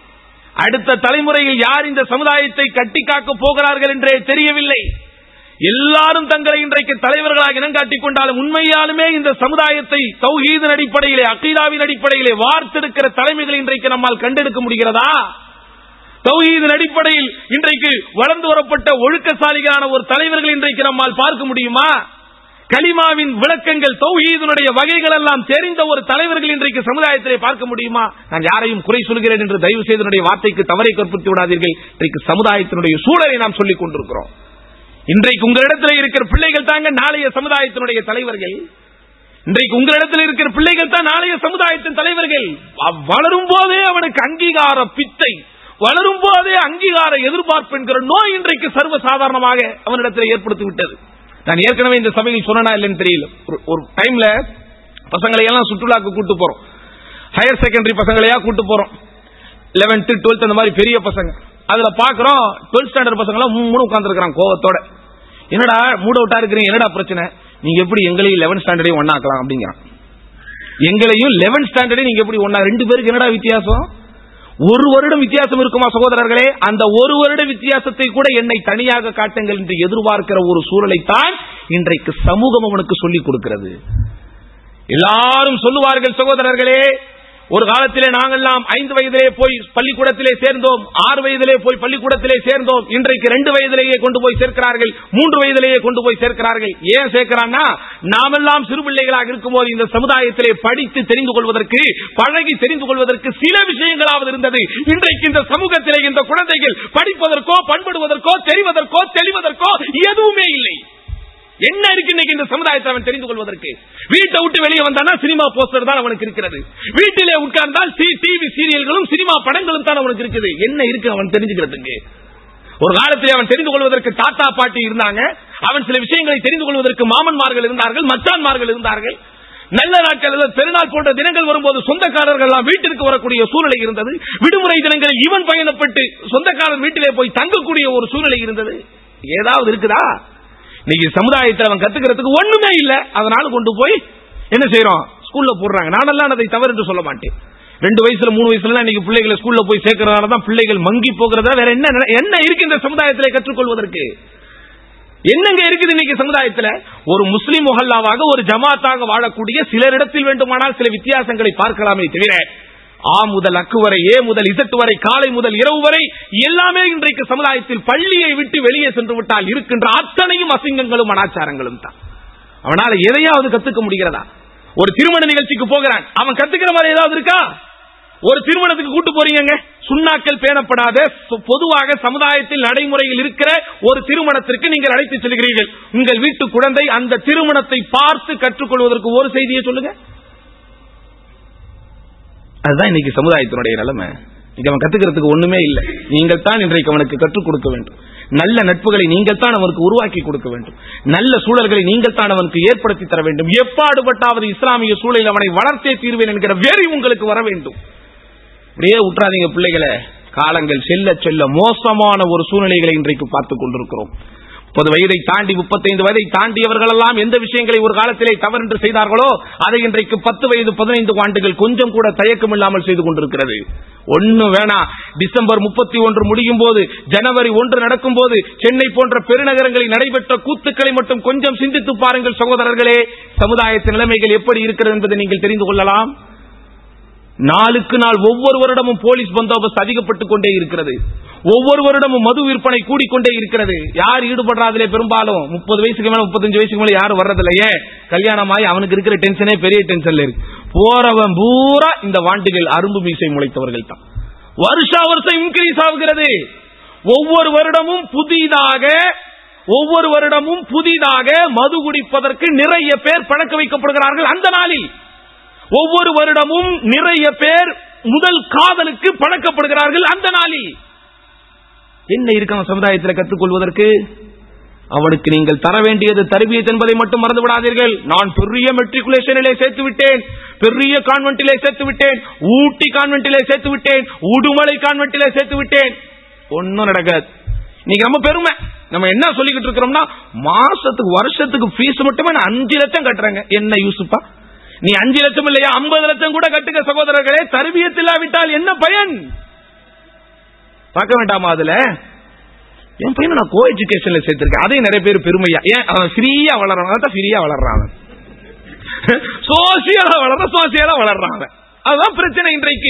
அடுத்த தலைமுறையில் யார் இந்த சமுதாயத்தை கட்டி காக்க போகிறார்கள் என்றே தெரியவில்லை எல்லாரும் தங்களை இன்றைக்கு தலைவர்களாக இனங்காட்டிக் கொண்டாலும் உண்மையாலுமே இந்த சமுதாயத்தை தௌஹீதின் அடிப்படையிலே அக்கீதாவின் அடிப்படையிலே வார்த்தெடுக்கிற தலைமைகள் இன்றைக்கு நம்மால் கண்டெடுக்க முடிகிறதா தௌஹீதின் அடிப்படையில் இன்றைக்கு வளர்ந்து வரப்பட்ட ஒழுக்கசாலிகளான ஒரு தலைவர்கள் இன்றைக்கு நம்மால் பார்க்க முடியுமா கலிமாவின் விளக்கங்கள் தௌஹீதனுடைய வகைகள் எல்லாம் தெரிந்த ஒரு தலைவர்கள் இன்றைக்கு சமுதாயத்திலே பார்க்க முடியுமா நான் யாரையும் குறை சொல்கிறேன் என்று தயவு செய்து என்னுடைய வார்த்தைக்கு தவறை கற்பித்து விடாதீர்கள் இன்றைக்கு சமுதாயத்தினுடைய சூழலை நாம் சொல்லிக் கொண்டிருக்கிறோம் இன்றைக்கு உங்களிடத்தில் இருக்கிற பிள்ளைகள் தாங்க நாளைய சமுதாயத்தினுடைய தலைவர்கள் இன்றைக்கு உங்களிடத்தில் இருக்கிற பிள்ளைகள் தான் நாளைய சமுதாயத்தின் தலைவர்கள் அவ் வளரும் போதே அவனுக்கு அங்கீகார பித்தை வளரும் போதே அங்கீகார எதிர்பார்ப்பு என்கிற நோய் இன்றைக்கு சர்வ சாதாரணமாக அவனிடத்தில் ஏற்படுத்தி விட்டது நான் ஏற்கனவே இந்த சபையில் சொன்னா இல்லைன்னு தெரியல ஒரு- ஒரு டைம்ல பசங்களை எல்லாம் சுற்றுலாக்கு கூட்டு போறோம் ஹையர் செகண்டரி பசங்களையா கூட்டு போறோம் லெவன்த் டுவெல்த் அந்த மாதிரி பெரிய பசங்க அதுல பாக்குறோம் டுவெல்த் ஸ்டாண்டர்ட் பசங்க எல்லாம் மூணு உட்காந்துருக்கான் கோவத்தோட என்னடா மூட விட்டா இருக்கிறீங்க என்னடா பிரச்சனை நீங்க எப்படி எங்களையும் லெவன்த் ஸ்டாண்டர்டையும் ஒன்னாக்கலாம் அப்படிங்கிறான் எங்களையும் லெவன்த் ஸ்டாண்டர்டையும் நீங்க எப்படி ஒன்னா ரெண்டு பேருக்கு என்னடா வித்தியாசம் ஒரு வருடம் வித்தியாசம் இருக்குமா சகோதரர்களே அந்த ஒரு வருட வித்தியாசத்தை கூட என்னை தனியாக காட்டுங்கள் என்று எதிர்பார்க்கிற ஒரு சூழலைத்தான் இன்றைக்கு சமூகம் அவனுக்கு சொல்லிக் கொடுக்கிறது எல்லாரும் சொல்லுவார்கள் சகோதரர்களே ஒரு காலத்திலே நாங்கெல்லாம் ஐந்து வயதிலே போய் பள்ளிக்கூடத்திலே சேர்ந்தோம் ஆறு வயதிலே போய் பள்ளிக்கூடத்திலே சேர்ந்தோம் இன்றைக்கு ரெண்டு வயதிலேயே கொண்டு போய் சேர்க்கிறார்கள் மூன்று வயதிலேயே கொண்டு போய் சேர்க்கிறார்கள் ஏன் சேர்க்கிறான்னா நாமெல்லாம் சிறு பிள்ளைகளாக இருக்கும்போது இந்த சமுதாயத்திலே படித்து தெரிந்து கொள்வதற்கு பழகி தெரிந்து கொள்வதற்கு சில விஷயங்களாவது இருந்தது இன்றைக்கு இந்த சமூகத்திலே இந்த குழந்தைகள் படிப்பதற்கோ பண்படுவதற்கோ தெரிவதற்கோ தெளிவதற்கோ எதுவுமே இல்லை என்ன இருக்கு இன்னைக்கு இந்த சமுதாயத்தை அவன் தெரிந்து கொள்வதற்கு வீட்டை விட்டு வெளியே வந்தானா சினிமா போஸ்டர் தான் அவனுக்கு இருக்கிறது வீட்டிலே உட்கார்ந்தால் டிவி சீரியல்களும் சினிமா படங்களும் தான் அவனுக்கு இருக்குது என்ன இருக்கு அவன் தெரிஞ்சுக்கிறதுக்கு ஒரு காலத்தில் அவன் தெரிந்து கொள்வதற்கு தாத்தா பாட்டி இருந்தாங்க அவன் சில விஷயங்களை தெரிந்து கொள்வதற்கு மாமன்மார்கள் இருந்தார்கள் மச்சான்மார்கள் இருந்தார்கள் நல்ல நாட்கள் பெருநாள் போன்ற தினங்கள் வரும்போது சொந்தக்காரர்கள் எல்லாம் வீட்டிற்கு வரக்கூடிய சூழ்நிலை இருந்தது விடுமுறை தினங்களில் இவன் பயணப்பட்டு சொந்தக்காரர் வீட்டிலே போய் தங்கக்கூடிய ஒரு சூழ்நிலை இருந்தது ஏதாவது இருக்குதா இன்னைக்கு சமுதாயத்தில் அவன் கத்துக்கிறதுக்கு ஒண்ணுமே இல்ல அதனால கொண்டு போய் என்ன செய்யறோம் ஸ்கூல்ல போடுறாங்க நானெல்லாம் அதை தவறு என்று சொல்ல மாட்டேன் ரெண்டு வயசுல மூணு வயசுல இன்னைக்கு பிள்ளைகளை ஸ்கூல்ல போய் சேர்க்கறதால தான் பிள்ளைகள் மங்கி போகிறதா வேற என்ன நினை- என்ன இருக்கு இந்த சமுதாயத்தில் கற்றுக்கொள்வதற்கு என்னங்க இருக்குது இன்னைக்கு சமுதாயத்தில் ஒரு முஸ்லிம் முஹல்லாவாக ஒரு ஜமாத்தாக வாழக்கூடிய சிலரிடத்தில் வேண்டுமானால் சில வித்தியாசங்களை பார்க்கலாமே தவிர ஆ முதல் அக்கு வரை ஏ முதல் இசட்டு வரை காலை முதல் இரவு வரை எல்லாமே இன்றைக்கு சமுதாயத்தில் பள்ளியை விட்டு வெளியே சென்று விட்டால் இருக்கின்ற அத்தனையும் அசிங்கங்களும் அனாச்சாரங்களும் தான் அவனால எதையாவது கத்துக்க முடிகிறதா ஒரு திருமண நிகழ்ச்சிக்கு போகிறான் அவன் கத்துக்கிற மாதிரி ஏதாவது இருக்கா ஒரு திருமணத்துக்கு கூட்டு போறீங்க சுண்ணாக்கள் பேணப்படாத சு- பொதுவாக சமுதாயத்தில் நடைமுறையில் இருக்கிற ஒரு திருமணத்திற்கு நீங்கள் அழைத்து செல்கிறீர்கள் உங்கள் வீட்டு குழந்தை அந்த திருமணத்தை பார்த்து கற்றுக்கொள்வதற்கு ஒரு செய்தியை சொல்லுங்க அதுதான் இன்னைக்கு சமுதாயத்தினுடைய நிலைமை இன்னைக்கு அவன் கத்துக்கிறதுக்கு ஒண்ணுமே இல்லை நீங்கள் தான் இன்றைக்கு அவனுக்கு கற்றுக் கொடுக்க வேண்டும் நல்ல நட்புகளை நீங்கள் தான் அவனுக்கு உருவாக்கி கொடுக்க வேண்டும் நல்ல சூழல்களை நீங்கள் தான் அவனுக்கு ஏற்படுத்தி தர வேண்டும் எப்பாடுபட்டாவது இஸ்லாமிய சூழலில் அவனை வளர்த்தே தீர்வேன் என்கிற வெறி உங்களுக்கு வர வேண்டும் அப்படியே விட்டுறாதீங்க பிள்ளைகளை காலங்கள் செல்ல செல்ல மோசமான ஒரு சூழ்நிலைகளை இன்றைக்கு பார்த்துக் கொண்டிருக்கிறோம் முப்பது வயதை தாண்டி முப்பத்தைந்து வயதை தாண்டியவர்கள் எல்லாம் எந்த விஷயங்களை ஒரு காலத்திலே தவறு செய்தார்களோ அதை இன்றைக்கு பத்து வயது பதினைந்து ஆண்டுகள் கொஞ்சம் கூட தயக்கம் இல்லாமல் செய்து கொண்டிருக்கிறது ஒண்ணு வேணாம் டிசம்பர் முப்பத்தி ஒன்று முடியும் போது ஜனவரி ஒன்று நடக்கும் போது சென்னை போன்ற பெருநகரங்களில் நடைபெற்ற கூத்துக்களை மட்டும் கொஞ்சம் சிந்தித்து பாருங்கள் சகோதரர்களே சமுதாயத்தின் நிலைமைகள் எப்படி இருக்கிறது என்பதை நீங்கள் தெரிந்து கொள்ளலாம் நாளுக்கு நாள் ஒவ்வொரு வருடமும் போலீஸ் பந்தோபஸ்து அதிகப்பட்டுக் கொண்டே இருக்கிறது ஒவ்வொரு வருடமும் மது விற்பனை கூடிக்கொண்டே இருக்கிறது யார் ஈடுபடுறாதிலே பெரும்பாலும் முப்பது வயசுக்கு மேல முப்பத்தஞ்சு வயசுக்கு மேல யாரும் வர்றதில்ல ஏன் கல்யாணம் ஆகி அவனுக்கு இருக்கிற டென்ஷனே பெரிய டென்ஷன்ல இருக்கு போறவன் பூரா இந்த வாண்டுகள் அரும்பு மீசை முளைத்தவர்கள் தான் வருஷா வருஷம் இன்க்ரீஸ் ஆகுகிறது ஒவ்வொரு வருடமும் புதிதாக ஒவ்வொரு வருடமும் புதிதாக மது குடிப்பதற்கு நிறைய பேர் பழக்க வைக்கப்படுகிறார்கள் அந்த நாளில் ஒவ்வொரு வருடமும் நிறைய பேர் முதல் காதலுக்கு பழக்கப்படுகிறார்கள் அந்த நாளில் என்ன இருக்கான் சமுதாயத்தில் கற்றுக்கொள்வதற்கு அவனுக்கு நீங்கள் தர வேண்டியது தருவியத் என்பதை மட்டும் மறந்து விடாதீர்கள் நான் பெரிய மெட்ரிகுலேஷனிலே சேர்த்து விட்டேன் பெரிய கான்வென்ட்டிலே சேர்த்து விட்டேன் ஊட்டி கான்வென்ட்டிலே சேர்த்து விட்டேன் உடுமலை கான்வென்ட்டிலே சேர்த்து விட்டேன் ஒன்னும் நடக்காது இன்னைக்கு நம்ம பெருமை நம்ம என்ன சொல்லிக்கிட்டு இருக்கிறோம்னா மாசத்துக்கு வருஷத்துக்கு ஃபீஸ் மட்டுமே நான் அஞ்சு லட்சம் கட்டுறேங்க என்ன யூசுப்பா நீ அஞ்சு லட்சம் இல்லையா ஐம்பது லட்சம் கூட கட்டுங்க சகோதரர்களே தருவியத்தில்லாவிட்டால் என்ன பயன் பார்க்க வேண்டாமா அதுல என் பையனை நான் கோ எஜுகேஷன்ல சேர்த்திருக்கேன் அதையும் நிறைய பேர் பெருமையா ஏன் அவன் ஃப்ரீயா வளர்றான் அதான் ஃப்ரீயா வளர்றான் அவன் சோசியலா வளர்ற சோசியலா வளர்றான் அவன் அதுதான் பிரச்சனை இன்றைக்கு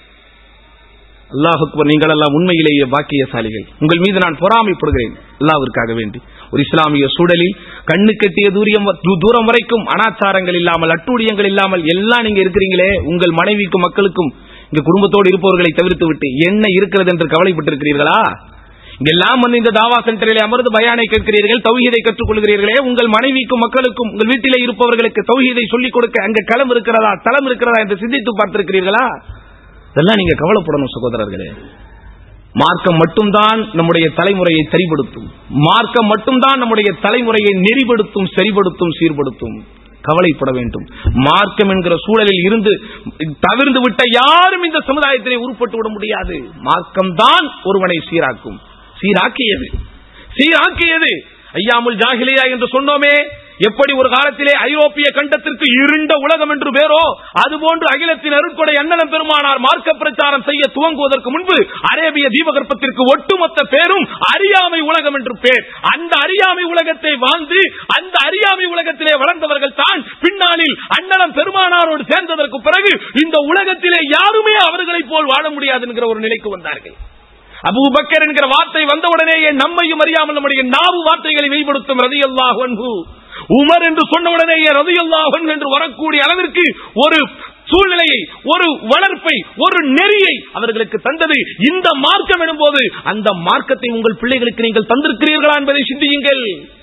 அல்லாஹுக்கு நீங்கள் எல்லாம் உண்மையிலேயே பாக்கியசாலிகள் உங்கள் மீது நான் பொறாமைப்படுகிறேன் அல்லாவிற்காக வேண்டி ஒரு இஸ்லாமிய சூழலில் கண்ணு கட்டிய தூரியம் தூரம் வரைக்கும் அனாச்சாரங்கள் இல்லாமல் அட்டூழியங்கள் இல்லாமல் எல்லாம் நீங்க இருக்கிறீங்களே உங்கள் மனைவிக்கும் மக்களுக்கும் இங்க குடும்பத்தோடு இருப்பவர்களை தவிர்த்து விட்டு என்ன இருக்கிறது என்று கவலைப்பட்டிருக்கிறீர்களா இங்கெல்லாம் வந்து இந்த தாவா சென்டரில் அமர்ந்து பயானை கேட்கிறீர்கள் தௌஹீதை கற்றுக் கொள்கிறீர்களே உங்கள் மனைவிக்கும் மக்களுக்கும் உங்கள் வீட்டிலே இருப்பவர்களுக்கு தௌஹீதை சொல்லிக் கொடுக்க அங்க களம் இருக்கிறதா தளம் இருக்கிறதா என்று சிந்தித்து பார்த்திருக்கிறீர்களா இதெல்லாம் நீங்க கவலைப்படணும் சகோதரர்களே மார்க்கம் மட்டும்தான் நம்முடைய தலைமுறையை சரிபடுத்தும் மார்க்கம் மட்டும்தான் நம்முடைய தலைமுறையை நெறிப்படுத்தும் சரிபடுத்தும் சீர்படுத்தும் கவலைப்பட வேண்டும் மார்க்கம் என்கிற சூழலில் இருந்து தவிர்ந்து விட்ட யாரும் இந்த சமுதாயத்திலே உருப்பட்டு விட முடியாது மார்க்கம் தான் ஒருவனை சீராக்கும் சீராக்கியது சீராக்கியது ஐயாமுல் ஜாகிலியா என்று சொன்னோமே எப்படி ஒரு காலத்திலே ஐரோப்பிய கண்டத்திற்கு இருண்ட உலகம் என்று பேரோ அதுபோன்று அகிலத்தின் அருட்கொடை அண்ணலம் பெருமானார் மார்க்க பிரச்சாரம் செய்ய துவங்குவதற்கு முன்பு அரேபிய தீபகற்பத்திற்கு ஒட்டுமொத்த பேரும் அறியாமை உலகம் என்று பேர் அந்த அறியாமை உலகத்தை வாழ்ந்து அந்த அறியாமை உலகத்திலே வளர்ந்தவர்கள் தான் பின்னாளில் அண்ணலம் பெருமானாரோடு சேர்ந்ததற்கு பிறகு இந்த உலகத்திலே யாருமே அவர்களைப் போல் வாழ முடியாது என்கிற ஒரு நிலைக்கு வந்தார்கள் அபூபக்கர் என்கிற வார்த்தை வந்தவுடனேயே நம்மையும் அறியாமல் நம்முடைய நாவு வார்த்தைகளை வெளிப்படுத்தும் ரதி அல்லாஹ் உமர் என்று சொன்னவுடனேயே ரதி அல்லாஹ் என்று வரக்கூடிய அளவிற்கு ஒரு சூழ்நிலையை ஒரு வளர்ப்பை ஒரு நெறியை அவர்களுக்கு தந்தது இந்த மார்க்கம் எனும்போது அந்த மார்க்கத்தை உங்கள் பிள்ளைகளுக்கு நீங்கள் தந்திருக்கிறீர்களா என்பதை சிந்தியுங்கள்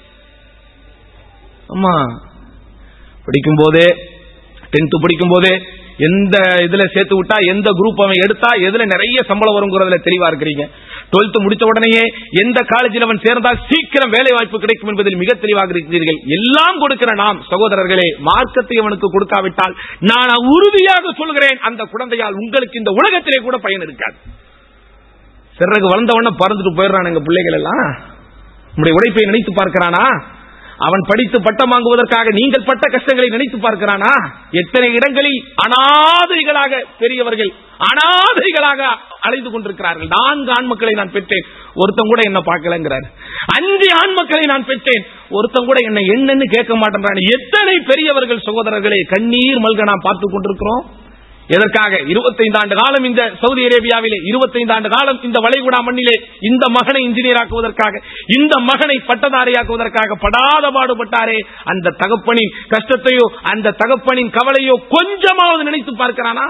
அம்மா படிக்கும் போதே டென்த் படிக்கும் போதே எந்த இதுல சேர்த்து விட்டா எந்த குரூப் அவன் எடுத்தா எதுல நிறைய சம்பளம் வருங்கிறதுல தெளிவா இருக்கிறீங்க டுவெல்த் முடிச்ச உடனேயே எந்த காலேஜில் அவன் சேர்ந்தால் சீக்கிரம் வேலை வாய்ப்பு கிடைக்கும் என்பதில் மிக தெளிவாக இருக்கிறீர்கள் எல்லாம் கொடுக்கிற நாம் சகோதரர்களே மார்க்கத்தை அவனுக்கு கொடுக்காவிட்டால் நான் உறுதியாக சொல்கிறேன் அந்த குழந்தையால் உங்களுக்கு இந்த உலகத்திலே கூட பயன் இருக்காது சிறகு வளர்ந்தவன பறந்துட்டு போயிடுறான் எங்க பிள்ளைகள் எல்லாம் நம்முடைய உழைப்பை நினைத்து பார்க்கிறானா அவன் படித்து பட்டம் வாங்குவதற்காக நீங்கள் பட்ட கஷ்டங்களை நினைத்து பார்க்கிறானா எத்தனை இடங்களில் அனாதைகளாக பெரியவர்கள் அனாதைகளாக அழைந்து கொண்டிருக்கிறார்கள் நான்கு ஆண் மக்களை நான் பெற்றேன் ஒருத்தன் கூட என்ன பார்க்கலங்கிறார் அஞ்சு ஆண் மக்களை நான் பெற்றேன் ஒருத்தன் கூட என்ன என்னன்னு கேட்க மாட்டேன்றான் எத்தனை பெரியவர்கள் சகோதரர்களை கண்ணீர் மல்க நாம் பார்த்துக் கொண்டிருக்கிறோம் எதற்காக இருபத்தைந்து ஆண்டு காலம் இந்த சவுதி அரேபியாவிலே இருபத்தைந்து ஆண்டு காலம் இந்த வளைகுடா மண்ணிலே இந்த மகனை இன்ஜினியர் ஆக்குவதற்காக இந்த மகனை பட்டதாரியாக்குவதற்காக படாத பாடுபட்டாரே அந்த தகப்பனின் கஷ்டத்தையோ அந்த தகப்பனின் கவலையோ கொஞ்சமாவது நினைத்து பார்க்கிறானா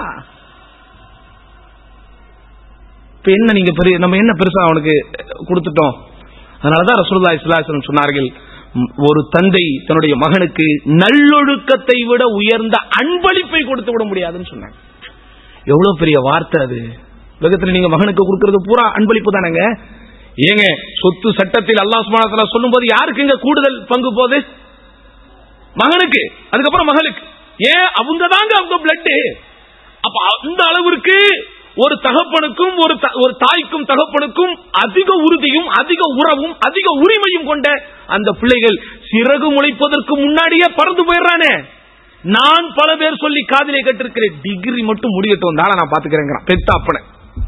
இப்ப என்ன நீங்க பெரிய நம்ம என்ன பெருசா அவனுக்கு கொடுத்துட்டோம் அதனாலதான் ரசூல்லா இஸ்லாசனம் சொன்னார்கள் ஒரு தந்தை தன்னுடைய மகனுக்கு நல்லொழுக்கத்தை விட உயர்ந்த அன்பளிப்பை கொடுத்து விட முடியாதுன்னு சொன்னாங்க எவ்வளவு பெரிய வார்த்தை அது உலகத்துல நீங்க மகனுக்கு கொடுக்கறது பூரா அன்பளிப்பு தானங்க ஏங்க சொத்து சட்டத்தில் அல்லா சுமானத்துல சொல்லும் போது யாருக்கு இங்க கூடுதல் பங்கு போகுது மகனுக்கு அதுக்கப்புறம் மகளுக்கு ஏன் அவங்க தாங்க அவங்க பிளட் அப்ப அந்த அளவிற்கு ஒரு தகப்பனுக்கும் ஒரு த- ஒரு தாய்க்கும் தகப்பனுக்கும் அதிக உறுதியும் அதிக உறவும் அதிக உரிமையும் கொண்ட அந்த பிள்ளைகள் சிறகு முளைப்பதற்கு முன்னாடியே பறந்து போயிடுறானே நான் பல பேர் சொல்லி காதிலே கேட்டிருக்கிறேன் டிகிரி மட்டும் முடியட்டும் வந்தாலும் நான் பாத்துக்கிறேங்கிறான் பெத்த அப்பனை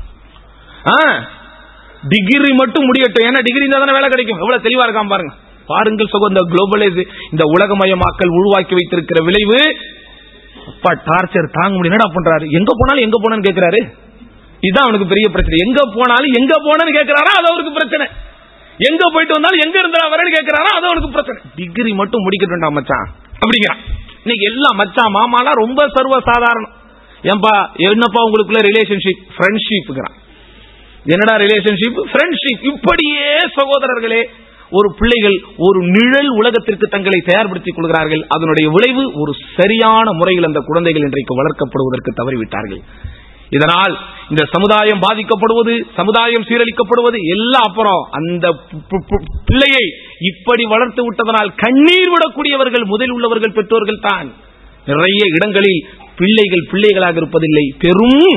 டிகிரி மட்டும் முடியட்டும் ஏன்னா டிகிரி இருந்தா தானே வேலை கிடைக்கும் எவ்வளவு தெளிவா இருக்கான் பாருங்க பாருங்கள் சகோ இந்த குளோபலைஸ் இந்த உலகமயமாக்கல் உருவாக்கி வைத்திருக்கிற விளைவு அப்பா டார்ச்சர் தாங்க முடியும் என்னடா பண்றாரு எங்க போனாலும் எங்க போனேன்னு கேக்குறாரு இதுதான் அவனுக்கு பெரிய பிரச்சனை எங்க போனாலும் எங்க போனேன்னு கேக்குறாரா அது அவருக்கு பிரச்சனை எங்க போயிட்டு வந்தாலும் எங்க இருந்தா வரேன்னு கேக்குறாரா அது அவனுக்கு பிரச்சனை டிகிரி மட்டும் முடிக்கட்டும்டா மச்சான் அப்படிங்கிறான் இன்னைக்கு எல்லாம் மச்சான் மாமாலாம் ரொம்ப சர்வ சாதாரணம் ஏன்பா என்னப்பா உங்களுக்குள்ள ரிலேஷன்ஷிப் ஃப்ரெண்ட்ஷிப்ங்கிறான் என்னடா ரிலேஷன்ஷிப் ஃப்ரெண்ட்ஷிப் இப்படியே சகோதரர்களே ஒரு பிள்ளைகள் ஒரு நிழல் உலகத்திற்கு தங்களை தயார்படுத்திக் கொள்கிறார்கள் அதனுடைய விளைவு ஒரு சரியான முறையில் அந்த குழந்தைகள் இன்றைக்கு வளர்க்கப்படுவதற்கு தவறிவிட்டார்கள் இதனால் இந்த சமுதாயம் பாதிக்கப்படுவது சமுதாயம் சீரழிக்கப்படுவது எல்லாம் அப்புறம் அந்த பு- பு- பு- பிள்ளையை இப்படி வளர்த்து விட்டதனால் கண்ணீர் விடக்கூடியவர்கள் முதல் உள்ளவர்கள் பெற்றோர்கள் தான் நிறைய இடங்களில் பிள்ளைகள் பிள்ளைகளாக இருப்பதில்லை பெரும்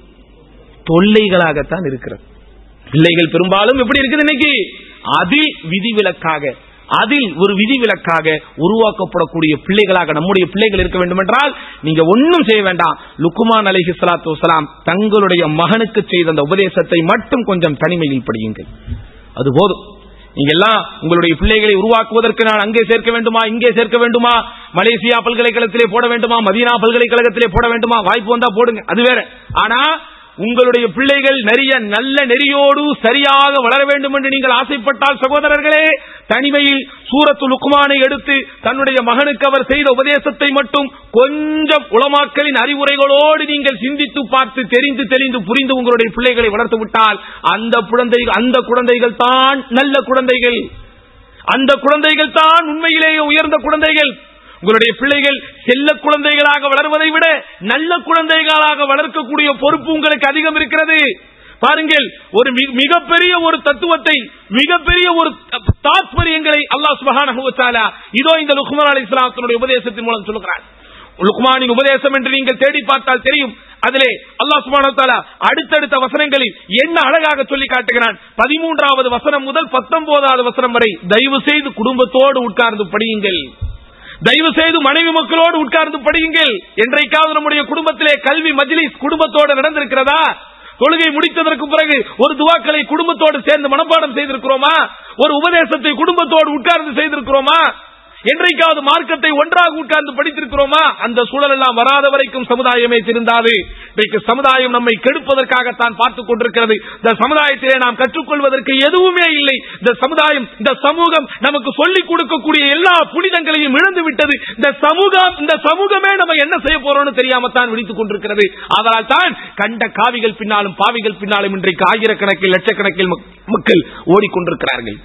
தொல்லைகளாகத்தான் இருக்கிறது பிள்ளைகள் பெரும்பாலும் எப்படி இருக்குது இன்னைக்கு அதில் விதிவிலக்காக அதில் ஒரு விதிவிலக்காக உருவாக்கப்படக்கூடிய பிள்ளைகளாக நம்முடைய பிள்ளைகள் இருக்க வேண்டும் என்றால் நீங்க ஒன்னும் செய்ய வேண்டாம் லுக்குமான் அலைஹி ஸலாத்து வஸலாம் தங்களுடைய மகனுக்கு செய்த அந்த உபதேசத்தை மட்டும் கொஞ்சம் தனிமையில் படியுங்கள் அது போதும் நீங்க எல்லாம் உங்களுடைய பிள்ளைகளை உருவாக்குவதற்கு நான் அங்கே சேர்க்க வேண்டுமா இங்கே சேர்க்க வேண்டுமா மலேசியா பல்கலைக்கழகத்திலே போட வேண்டுமா மதீனா பல்கலைக்கழகத்திலே போட வேண்டுமா வாய்ப்பு வந்தா போடுங்க அது வேற ஆனா உங்களுடைய பிள்ளைகள் நிறைய நல்ல நெறியோடு சரியாக வளர வேண்டும் என்று நீங்கள் ஆசைப்பட்டால் சகோதரர்களே தனிமையில் சூரத்து லுக்குமானை எடுத்து தன்னுடைய மகனுக்கு அவர் செய்த உபதேசத்தை மட்டும் கொஞ்சம் உளமாக்கலின் அறிவுரைகளோடு நீங்கள் சிந்தித்து பார்த்து தெரிந்து தெரிந்து புரிந்து உங்களுடைய பிள்ளைகளை வளர்த்து விட்டால் அந்த குழந்தை அந்த குழந்தைகள் தான் நல்ல குழந்தைகள் அந்த குழந்தைகள் தான் உண்மையிலேயே உயர்ந்த குழந்தைகள் உங்களுடைய பிள்ளைகள் செல்ல குழந்தைகளாக வளர்வதை விட நல்ல குழந்தைகளாக வளர்க்கக்கூடிய பொறுப்பு உங்களுக்கு அதிகம் இருக்கிறது பாருங்கள் ஒரு மி- மிகப்பெரிய ஒரு தத்துவத்தை மிகப்பெரிய ஒரு தாத்பரியங்களை அல்லாஹ் சுபஹானஹு வ தஆலா இதோ இந்த லுக்மான் அலைஹிஸ்ஸலாத்தினுடைய உபதேசத்தின் மூலம் சொல்லுகிறான் லுக்மானின் உபதேசம் என்று நீங்கள் தேடி பார்த்தால் தெரியும் அதிலே அல்லாஹ் சுப்ஹானஹு வ தஆலா அடுத்தடுத்த வசனங்களில் என்ன அழகாக சொல்லி காட்டுகிறான் பதிமூன்றாவது வசனம் முதல் பத்தொன்பதாவது வசனம் வரை தயவு செய்து குடும்பத்தோடு உட்கார்ந்து படியுங்கள் தயவு செய்து மனைவி மக்களோடு உட்கார்ந்து படியுங்கள் என்றைக்காவது நம்முடைய குடும்பத்திலே கல்வி மஜ்லிஸ் குடும்பத்தோடு நடந்திருக்கிறதா தொழுகை முடித்ததற்கு பிறகு ஒரு துவாக்களை குடும்பத்தோடு சேர்ந்து மனப்பாடம் செய்திருக்கிறோமா ஒரு உபதேசத்தை குடும்பத்தோடு உட்கார்ந்து செய்திருக்கிறோமா என்றைக்காவது மார்க்கத்தை ஒன்றாக உட்கார்ந்து படித்திருக்கிறோமா அந்த சூழல் எல்லாம் வராத வரைக்கும் சமுதாயமே திருந்தாது இன்றைக்கு சமுதாயம் நம்மை கெடுப்பதற்காகத்தான் பார்த்துக் கொண்டிருக்கிறது இந்த சமுதாயத்திலே நாம் கற்றுக்கொள்வதற்கு எதுவுமே இல்லை இந்த சமுதாயம் இந்த சமூகம் நமக்கு சொல்லிக் கொடுக்கக்கூடிய எல்லா புனிதங்களையும் இழந்து விட்டது இந்த சமூகம் இந்த சமூகமே நம்ம என்ன செய்ய போறோம்னு தெரியாமத்தான் விழித்துக் கொண்டிருக்கிறது அதனால் தான் கண்ட காவிகள் பின்னாலும் பாவிகள் பின்னாலும் இன்றைக்கு ஆயிரக்கணக்கில் லட்சக்கணக்கில் மக்- மக்கள் ஓடிக்கொண்டிருக்கிறார்கள்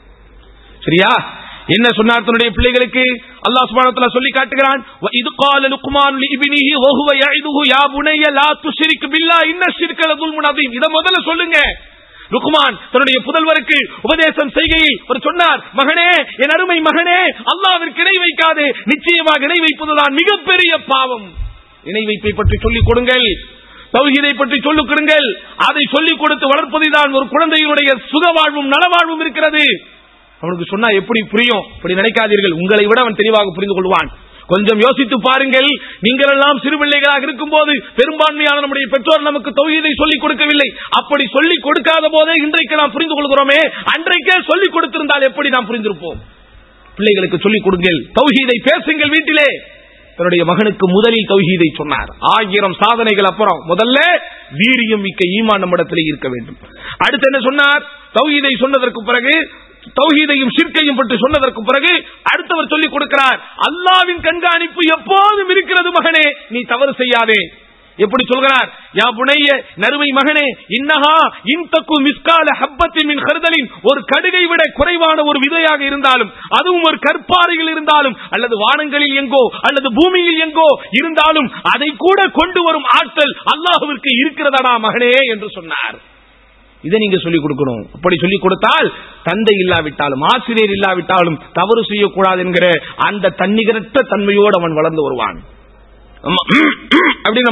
சரியா என்ன சொன்னார் தன்னுடைய பிள்ளைகளுக்கு அல்லாஹ் சுப்ஹானஹு வ தஆலா சொல்லி காட்டுகிறான் வ இது قال لقمان لابنه وهو يعظه يا بني لا تشرك بالله ان الشرك لظلم عظيم இத முதல்ல சொல்லுங்க லுக்மான் தன்னுடைய புதல்வருக்கு உபதேசம் செய்கையில் ஒரு சொன்னார் மகனே என் அருமை மகனே அல்லாவிற்கு இணை வைக்காதே நிச்சயமாக இணை வைப்பதுதான் மிகப்பெரிய பாவம் இணை வைப்பை பற்றி சொல்லிக் கொடுங்கள் தௌஹீதை பற்றி சொல்லிக் கொடுங்கள் அதை சொல்லிக் கொடுத்து வளர்ப்பதுதான் ஒரு குழந்தையினுடைய சுகவாழ்வும் நலவாழ்வும் இருக்கிறது அவனுக்கு சொன்னா எப்படி புரியும் இப்படி நினைக்காதீர்கள் உங்களை விட அவன் தெளிவாக புரிந்து கொள்வான் கொஞ்சம் யோசித்து பாருங்கள் நீங்கள் எல்லாம் சிறு பிள்ளைகளாக இருக்கும்போது பெரும்பான்மையான நம்முடைய பெற்றோர் நமக்கு தௌஹீதை சொல்லிக் கொடுக்கவில்லை அப்படி சொல்லிக் கொடுக்காத போதே இன்றைக்கு நாம் புரிந்து கொள்கிறோமே அன்றைக்கே சொல்லிக் கொடுத்திருந்தால் எப்படி நாம் புரிந்திருப்போம் பிள்ளைகளுக்கு சொல்லிக் கொடுங்கள் தௌஹீதை பேசுங்கள் வீட்டிலே தன்னுடைய மகனுக்கு முதலில் தௌஹீதை சொன்னார் ஆயிரம் சாதனைகள் அப்புறம் முதல்ல வீரியம் மிக்க ஈமான் நம்மிடத்திலே இருக்க வேண்டும் அடுத்து என்ன சொன்னார் தௌஹீதை சொன்னதற்கு பிறகு தௌஹீதையும் ஷிர்கையும் பற்றி சொன்னதற்கு பிறகு அடுத்தவர் சொல்லிக் கொடுக்கிறார் அல்லாவின் கண்காணிப்பு எப்போதும் இருக்கிறது மகனே நீ தவறு செய்யாதே எப்படி சொல்கிறார் யா புனைய நறுமை மகனே இன்னஹா இன்தக்கு மிஸ்கால ஹப்பத்தி மின் கருதலின் ஒரு கடுகை விட குறைவான ஒரு விதையாக இருந்தாலும் அதுவும் ஒரு கற்பாறையில் இருந்தாலும் அல்லது வானங்களில் எங்கோ அல்லது பூமியில் எங்கோ இருந்தாலும் அதை கூட கொண்டு வரும் ஆற்றல் அல்லாஹுவிற்கு இருக்கிறதடா மகனே என்று சொன்னார் இதை நீங்க சொல்லிக் கொடுக்கணும் அப்படி சொல்லிக் கொடுத்தால் தந்தை இல்லாவிட்டாலும் ஆசிரியர் இல்லாவிட்டாலும் தவறு செய்யக்கூடாது என்கிற அந்த தன்னிகரற்ற தன்மையோடு அவன் வளர்ந்து வருவான் ஆமா. அப்படி நம்ம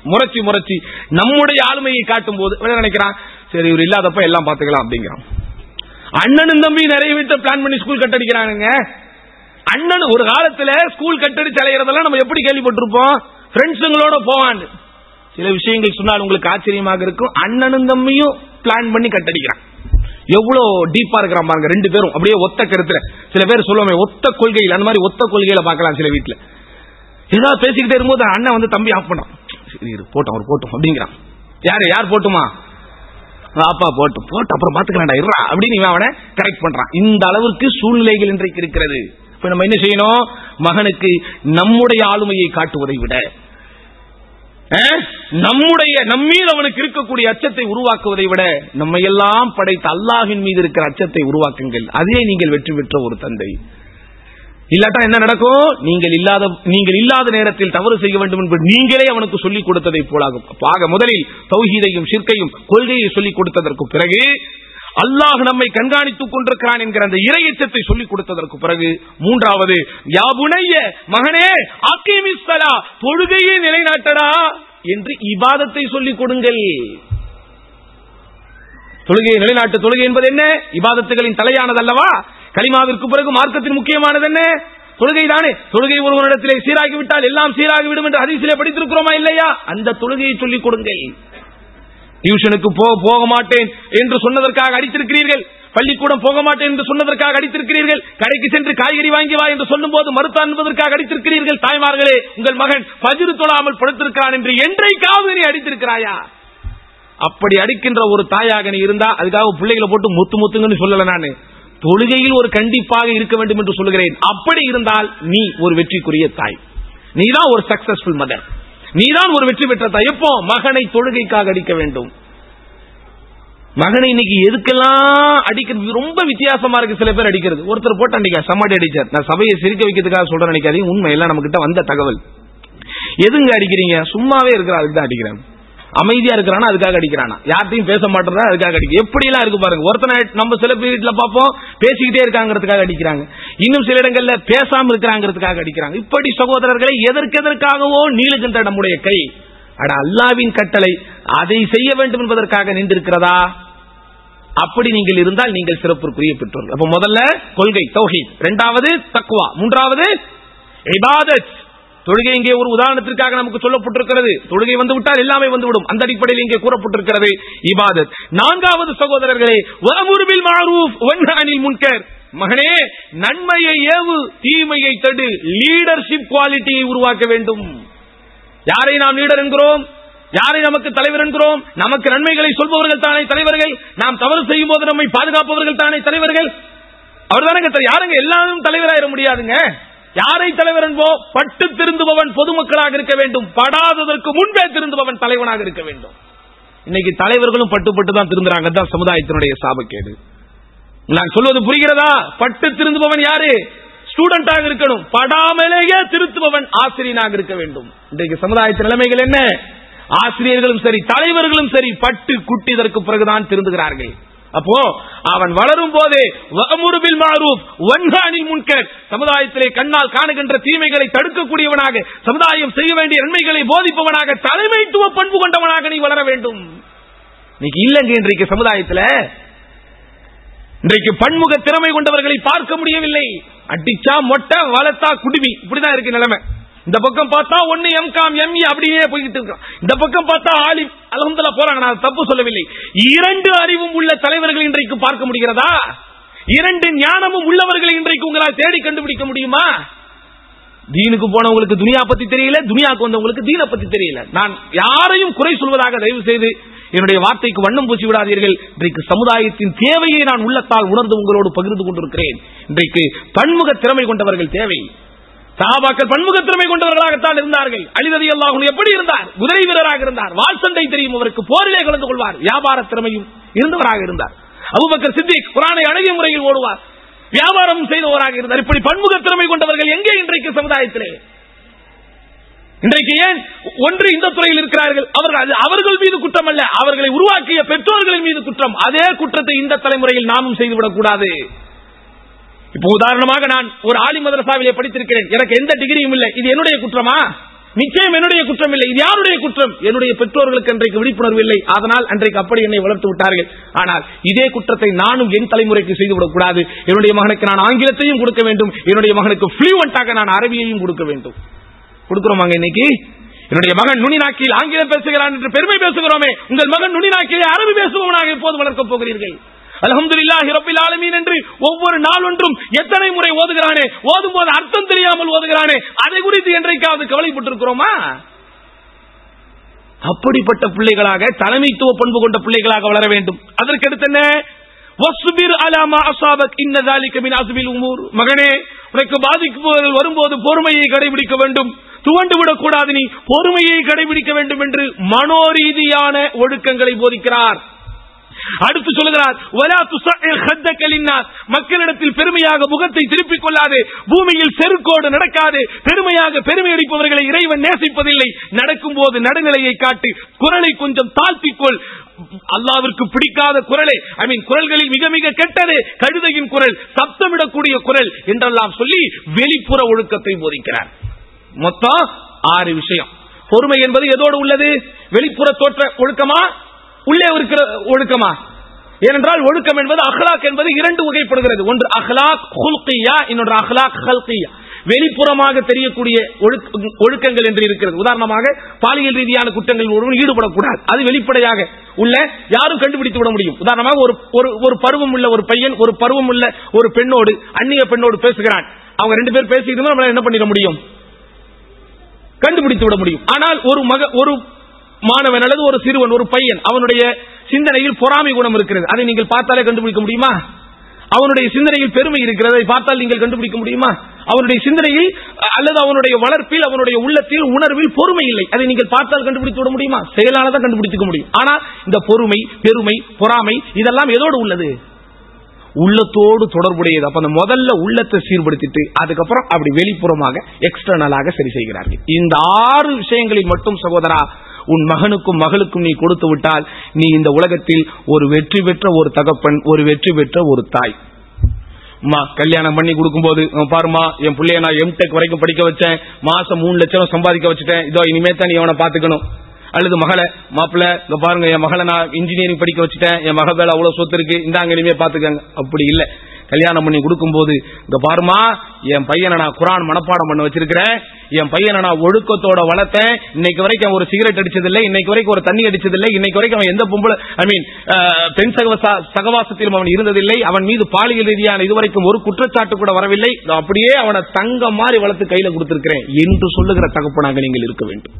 முறைச்சி முறைச்சி நம்முடைய ஆளுமையை காட்டும் போது இவன் நினைக்கிறான் சரி இவர் இல்லாதப்ப எல்லாம் பாத்துக்கலாம் அப்படிங்கிறான் அண்ணனும் தம்பி நிறைய வீட்டை பிளான் பண்ணி ஸ்கூல் கட்டடிக்கிறானுங்க அண்ணன் ஒரு காலத்துல ஸ்கூல் கட்டடிச்சு அலையிறதெல்லாம் நம்ம எப்படி கேள்விப்பட்டிருப்போம் ஃப்ரெண்ட்ஸுங்களோட போவான்னு சில விஷயங்கள் சொன்னால் உங்களுக்கு ஆச்சரியமாக இருக்கும் அண்ணனும் தம்பியும் பிளான் பண்ணி கட்டடிக்கிறான் எவ்வளவு டீப்பா இருக்கிறான் பாருங்க ரெண்டு பேரும் அப்படியே ஒத்த கருத்துல சில பேர் சொல்லுவோமே ஒத்த கொள்கையில் அந்த மாதிரி ஒத்த கொள்கையில பார்க்கலாம் சில வீட்டுல ஏதாவது பேசிக்கிட்டே இருக்கும்போது அண்ணன் வந்து தம்பி ஆஃப் பண்ணான் சரி இரு, போட்டோம் அவர் போட்டோம் அப்படிங்கிறான் யாரு யார் போட்டுமா அப்பா போட்டு போட்டு அப்புறம் பாத்துக்கலாம்டா இருறா அப்படின்னு இவன் அவனை கரெக்ட் பண்றான் இந்த அளவுக்கு சூழ்நிலைகள் இன்றைக்கு இருக்கிறது இப்ப நம்ம என்ன செய்யணும் மகனுக்கு நம்முடைய ஆளுமையை காட்டுவதை விட அஹ், நம்முடைய நம்மீது அவனுக்கு இருக்கக்கூடிய அச்சத்தை உருவாக்குவதை விட நம்மை எல்லாம் படைத்த அல்லாஹின் மீது இருக்கிற அச்சத்தை உருவாக்குங்கள் அதே நீங்கள் வெற்றி பெற்ற ஒரு தந்தை இல்லாட்டா என்ன நடக்கும் நீங்கள் இல்லாத நீங்கள் இல்லாத நேரத்தில் தவறு செய்ய வேண்டும் என்பது நீங்களே அவனுக்கு சொல்லிக் கொடுத்ததை போலாகும் அப்ப ஆக முதலில் தௌஹீதையும் ஷிர்கையும் கொள்கையை சொல்லிக் கொடுத்ததற்கு பிறகு அல்லாஹ் நம்மை கண்காணித்துக் கொண்டிருக்கிறான் என்கிற அந்த இறையச்சத்தை சொல்லிக் கொடுத்ததற்கு பிறகு மூன்றாவது யாபுனைய மகனே அக்கீமிஸ்தலா தொழுகையை நிலைநாட்டடா என்று இபாதத்தை சொல்லிக் கொடுங்கள் தொழுகையை நிலைநாட்டு தொழுகை என்பது என்ன இபாதத்துகளின் தலையானது அல்லவா கலிமாவிற்கு பிறகு மார்க்கத்தின் முக்கியமானது என்ன தொழுகை தானே தொழுகை ஒருவனிடத்திலே சீராகிவிட்டால் எல்லாம் சீராகிவிடும் என்று ஹதீஸிலே படித்திருக்கிறோமா இல்லையா அந்த தொழுகையை சொல்லிக் கொடுங்கள் டியூஷனுக்கு போ- போக மாட்டேன் என்று சொன்னதற்காக அடித்திருக்கிறீர்கள் பள்ளிக்கூடம் போக மாட்டேன் என்று சொன்னதற்காக அடித்திருக்கிறீர்கள் கடைக்கு சென்று காய்கறி வாங்கி வா என்று சொல்லும் போது மறுத்தான் என்பதற்காக அடித்திருக்கிறீர்கள் தாய்மார்களே உங்கள் மகன் பஜிரு தொழாமல் படுத்திருக்கிறான் என்று என்றைக்காவது நீ அடித்திருக்கிறாயா அப்படி அடிக்கின்ற ஒரு தாயாக நீ இருந்தா அதுக்காக பிள்ளைகளை போட்டு முத்து முத்துங்கன்னு சொல்லல நானு தொழுகையில் ஒரு கண்டிப்பாக இருக்க வேண்டும் என்று சொல்லுகிறேன் அப்படி இருந்தால் நீ ஒரு வெற்றிக்குரிய தாய் நீதான் ஒரு சக்சஸ்ஃபுல் மதர் நீதான் ஒரு வெற்றி பெற்ற தாய் எப்போ மகனை தொழுகைக்காக அடிக்க வேண்டும் மகனை இன்னைக்கு எதுக்கெல்லாம் அடிக்கிறது ரொம்ப வித்தியாசமா இருக்கு சில பேர் அடிக்கிறது ஒருத்தர் போட்டு அடிக்க சமாடி அடிச்சார் நான் சபையை சிரிக்க வைக்கிறதுக்காக சொல்றேன் நினைக்காதீங்க உண்மை எல்லாம் நம்ம கிட்ட வந்த தகவல் எதுங்க அடிக்கிறீங்க சும்மாவே இருக்கிற அதுக்கு தான் அடிக்கிறேன் அமைதியா இருக்கிறானா அதுக்காக அடிக்கிறானா யார்ட்டையும் பேச மாட்டேறா அதுக்காக அடிக்க எப்படி எல்லாம் இருக்கு பாருங்க ஒருத்தனை நம்ம சில பேர் வீட்டுல பார்ப்போம் பேசிக்கிட்டே இருக்காங்கிறதுக்காக அடிக்கிறாங்க இன்னும் சில இடங்கள்ல பேசாம இருக்கிறாங்கிறதுக்காக அடிக்கிறாங்க இப்படி சகோதரர்களை எதற்கெதற்காகவோ நீளுகின்ற நம்முடைய கை அட அல்லாவின் கட்டளை அதை செய்ய வேண்டும் என்பதற்காக நின்றிருக்கிறதா அப்படி நீங்கள் இருந்தால் நீங்கள் சிறப்புக்குரிய பெற்றோர்கள் அப்ப முதல்ல கொள்கை தௌஹீத் இரண்டாவது தக்குவா மூன்றாவது இபாதத் தொழுகை இங்கே ஒரு உதாரணத்திற்காக நமக்கு சொல்லப்பட்டிருக்கிறது தொழுகை வந்து விட்டால் எல்லாமே வந்துவிடும் அந்த அடிப்படையில் இங்கே கூறப்பட்டிருக்கிறது இபாதத் நான்காவது சகோதரர்களே வஅமுருபில் மஅரூஃப் வன்ஹ அனில் முன்கர் மகனே நன்மையை ஏவு தீமையை தடு லீடர்ஷிப் குவாலிட்டியை உருவாக்க வேண்டும் யாரை நாம் லீடர் என்கிறோம் யாரை நமக்கு தலைவர் என்கிறோம் நமக்கு நன்மைகளை சொல்பவர்கள் தானே தலைவர்கள் நாம் தவறு செய்யும் போது நம்மை பாதுகாப்பவர்கள் தானே தலைவர்கள் அவர் தானே யாருங்க எல்லாரும் தலைவராயிர முடியாதுங்க யாரை தலைவர் என்போம் பட்டு திருந்துபவன் பொதுமக்களாக இருக்க வேண்டும் படாததற்கு முன்பே திருந்துபவன் தலைவனாக இருக்க வேண்டும் இன்னைக்கு தலைவர்களும் பட்டு பட்டு தான் திருந்துறாங்க தான் சமுதாயத்தினுடைய சாபக்கேடு நான் சொல்வது புரிகிறதா பட்டு திருந்துபவன் யாரு ஸ்டூடெண்டாக இருக்கணும் படாமலேயே திருத்துபவன் ஆசிரியனாக இருக்க வேண்டும் இன்றைக்கு சமுதாயத்தின் நிலைமைகள் என்ன ஆசிரியர்களும் சரி தலைவர்களும் சரி பட்டு குட்டிதற்கு பிறகுதான் திருந்துகிறார்கள் அப்போ அவன் வளரும் போதே வஅமுருபில் மாரூப் வன்ஹானில் முன்கர் சமுதாயத்திலே கண்ணால் காணுகின்ற தீமைகளை தடுக்கக்கூடியவனாக சமுதாயம் செய்ய வேண்டிய நன்மைகளை போதிப்பவனாக தலைமைத்துவ பண்பு கொண்டவனாக நீ வளர வேண்டும் இன்னைக்கு இல்லைங்க இன்றைக்கு சமுதாயத்துல இன்றைக்கு பன்முக திறமை கொண்டவர்களை பார்க்க முடியவில்லை அடிச்சா மொட்டை வளர்த்தா குடுமி இப்படிதான் இருக்கு நிலைமை இந்த பக்கம் பார்த்தா ஒன்னு எம்காம் எம்இ அப்படியே போய்கிட்டு இருக்கான் இந்த பக்கம் பார்த்தா ஆலி அலமதுல போறாங்க நான் தப்பு சொல்லவில்லை இரண்டு அறிவும் உள்ள தலைவர்கள் இன்றைக்கு பார்க்க முடிகிறதா இரண்டு ஞானமும் உள்ளவர்களை இன்றைக்கு உங்களால் தேடி கண்டுபிடிக்க முடியுமா தீனுக்கு போனவங்களுக்கு துனியா பத்தி தெரியல துனியாக்கு வந்தவங்களுக்கு தீனை பத்தி தெரியல நான் யாரையும் குறை சொல்வதாக தயவு செய்து என்னுடைய வார்த்தைக்கு வண்ணம் பூசி விடாதீர்கள் இன்றைக்கு சமுதாயத்தின் தேவையை நான் உள்ளத்தால் உணர்ந்து உங்களோடு பகிர்ந்து கொண்டிருக்கிறேன் இன்றைக்கு பன்முக திறமை கொண்டவர்கள் தேவை சஹாபாக்கள் பன்முக திறமை கொண்டவர்களாகத்தான் இருந்தார்கள் அலிரதி அல்லாஹ் எப்படி இருந்தார் குதிரை வீரராக இருந்தார் வால் சண்டை தெரியும் அவருக்கு போரிலே கலந்து கொள்வார் வியாபார திறமையும் இருந்தவராக இருந்தார் அபுபக்கர் சித்திக் குரானை அழகிய முறையில் ஓடுவார் வியாபாரம் செய்தவராக இருந்தார் இப்படி பன்முக திறமை கொண்டவர்கள் எங்கே இன்றைக்கு சமுதாயத்திலே இன்றைக்கு ஏன் ஒன்று இந்த துறையில் இருக்கிறார்கள் அவர்கள் அது அவர்கள் மீது குற்றம் அல்ல அவர்களை உருவாக்கிய பெற்றோர்களின் மீது குற்றம் அதே குற்றத்தை இந்த தலைமுறையில் நாமும் செய்துவிடக் கூடாது இப்போ உதாரணமாக நான் ஒரு ஆலி மதரசாவிலே படித்திருக்கிறேன் எனக்கு எந்த டிகிரியும் இல்லை இது என்னுடைய குற்றமா நிச்சயம் என்னுடைய குற்றம் இல்லை இது யாருடைய குற்றம் என்னுடைய பெற்றோர்களுக்கு அன்றைக்கு விழிப்புணர்வு இல்லை அதனால் அன்றைக்கு அப்படி என்னை வளர்த்து விட்டார்கள் ஆனால் இதே குற்றத்தை நானும் என் தலைமுறைக்கு செய்துவிடக் கூடாது என்னுடைய மகனுக்கு நான் ஆங்கிலத்தையும் கொடுக்க வேண்டும் என்னுடைய மகனுக்கு ஃபிளூவெண்டாக நான் அரபியையும் கொடுக்க வேண்டும் கொடுக்கிறோமாங்க இன்னைக்கு என்னுடைய மகன் நுனி நாக்கில் ஆங்கிலம் பேசுகிறான் என்று பெருமை பேசுகிறோமே உங்கள் மகன் நுனி நாக்கிலே அரபி பேசுபவனாக எப்போது வளர்க்கப் போகிறீர்கள் அல்ஹம்துலில்லாஹி ரப்பில் ஆலமீன் என்று ஒவ்வொரு நாள் ஒன்றும் எத்தனை முறை ஓதுகிறானே ஓதும் போது அர்த்தம் தெரியாமல் ஓதுகிறானே அதை குறித்து என்றைக்காவது கவலைப்பட்டிருக்கிறோமா அப்படிப்பட்ட பிள்ளைகளாக தலைமைத்துவ பண்பு கொண்ட பிள்ளைகளாக வளர வேண்டும் அதற்கடுத்து என்ன வஸ்பிர் அலாமா அசாபக் இன்ன ذلك من عزم الامور மகனே உனக்கு பாதிப்புகள் வரும்போது பொறுமையை கடைபிடிக்க வேண்டும் துவண்டு விடக்கூடாது நீ பொறுமையை கடைபிடிக்க வேண்டும் என்று மனோரீதியான ஒழுக்கங்களை போதிக்கிறார் அடுத்து சொல்லுகிறார் "வலா துஸஇர் ஹத்தக லின்னாஸ்." மக்களிடத்தில் பெருமையாக முகத்தை திருப்பிக் கொள்ளாதே பூமியில் செருக்கோடு நடக்காதே பெருமையாக பெருமை அடிப்பவர்களை இறைவன் நேசிப்பதில்லை நடக்கும் போது நடுநிலையை காட்டு குரலை கொஞ்சம் தாழ்த்திக்கொள் அல்லாவிற்கு பிடிக்காத குரலே ஐ மீன் குரல்களில் மிக மிக கெட்டது கழுதையின் குரல் சப்தமிடக்கூடிய குரல் என்றெல்லாம் சொல்லி வெளிப்புற ஒழுக்கத்தை போதிக்கிறார் மொத்தம் ஆறு விஷயம் பொறுமை என்பது எதோடு உள்ளது வெளிப்புற தோற்ற ஒழுக்கமா உள்ளே இருக்கிற ஒழுக்கமா ஏனென்றால் ஒழுக்கம் என்பது அஹ்லாக் என்பது இரண்டு வகைப்படுகிறது ஒன்று அஹ்லாக் ஹுல்கியா இன்னொன்று அஹ்லாக் ஹல்கியா வெளிப்புறமாக தெரியக்கூடிய ஒழுக்க- ஒழுக்கங்கள் என்று இருக்கிறது உதாரணமாக பாலியல் ரீதியான குற்றங்களில் ஒருவன் ஈடுபடக்கூடாது அது வெளிப்படையாக உள்ள யாரும் கண்டுபிடித்து விட முடியும் உதாரணமாக ஒரு ஒரு- ஒரு பருவம் உள்ள ஒரு பையன் ஒரு பருவம் உள்ள ஒரு பெண்ணோடு அந்நிய பெண்ணோடு பேசுகிறான் அவங்க ரெண்டு பேர் பேசிட்டு நம்மளால என்ன பண்ணிட முடியும் கண்டுபிடித்து விட முடியும் ஆனால் ஒரு மக ஒரு மாணவன் அல்லது ஒரு சிறுவன் ஒரு பையன் அவனுடைய சிந்தனையில் பொறாமை குணம் இருக்கிறது அதை நீங்கள் பார்த்தாலே கண்டுபிடிக்க முடியுமா அவனுடைய சிந்தனையில் பெருமை இருக்கிறது அதை பார்த்தால் நீங்கள் கண்டுபிடிக்க முடியுமா அவனுடைய சிந்தனையில் அ- அல்லது அவனுடைய வளர்ப்பில் அவனுடைய உள்ளத்தில் உணர்வில் பொறுமை இல்லை அதை நீங்கள் பார்த்தால் கண்டுபிடித்து விட முடியுமா செயலானதான் கண்டுபிடித்துக்க முடியும் ஆனால் இந்த பொறுமை பெருமை பொறாமை இதெல்லாம் எதோடு உள்ளது உள்ளத்தோடு தொடர்புடையது அப்ப அந்த முதல்ல உள்ளத்தை சீர்படுத்திட்டு அதுக்கப்புறம் அப்படி வெளிப்புறமாக எக்ஸ்டர்னலாக சரி செய்கிறார்கள் இந்த ஆறு விஷயங்களில் மட்டும் சகோதரா உன் மகனுக்கும் மகளுக்கும் நீ கொடுத்து விட்டால் நீ இந்த உலகத்தில் ஒரு வெற்றி பெற்ற ஒரு தகப்பன் ஒரு வெற்றி பெற்ற ஒரு தாய் அம்மா கல்யாணம் பண்ணி கொடுக்கும்போது "அஹ் பாரும்மா என் பிள்ளைய நான் எம்டெக் வரைக்கும் படிக்க வச்சேன் மாசம் மூணு லட்சம் சம்பாதிக்க வச்சுட்டேன் இதோ இனிமே தான் நீ அவனை பாத்துக்கணும் அல்லது மகளை மாப்பிள்ள இங்க பாருங்க என் மகளை நான் இன்ஜினியரிங் படிக்க வச்சுட்டேன் என் மக மேல அவ்வளவு சொத்து இருக்கு இந்தாங்க இனிமே பாத்துக்கங்க அப்படி இல்ல கல்யாணம் பண்ணி கொடுக்கும்போது இங்க பாருமா என் பையனை நான் குரான் மனப்பாடம் பண்ண வச்சிருக்கிறேன் என் பையனை நான் ஒழுக்கத்தோட வளர்த்தேன் இன்னைக்கு வரைக்கும் அவன் ஒரு சிகரெட் அடிச்சதில்லை இன்னைக்கு வரைக்கும் ஒரு தண்ணி அடிச்சதில்லை இன்னைக்கு வரைக்கும் அவன் எந்த பொம்பளை ஐ மீன் பெண் சகவசா சகவாசத்திலும் அவன் இருந்ததில்லை அவன் மீது பாலியல் ரீதியான இதுவரைக்கும் ஒரு குற்றச்சாட்டு கூட வரவில்லை இதோ அப்படியே அவனை தங்கம் மாதிரி வளர்த்து கையில கொடுத்திருக்கிறேன் என்று சொல்லுகிற தகப்பனாக நீங்கள் இருக்க வேண்டும்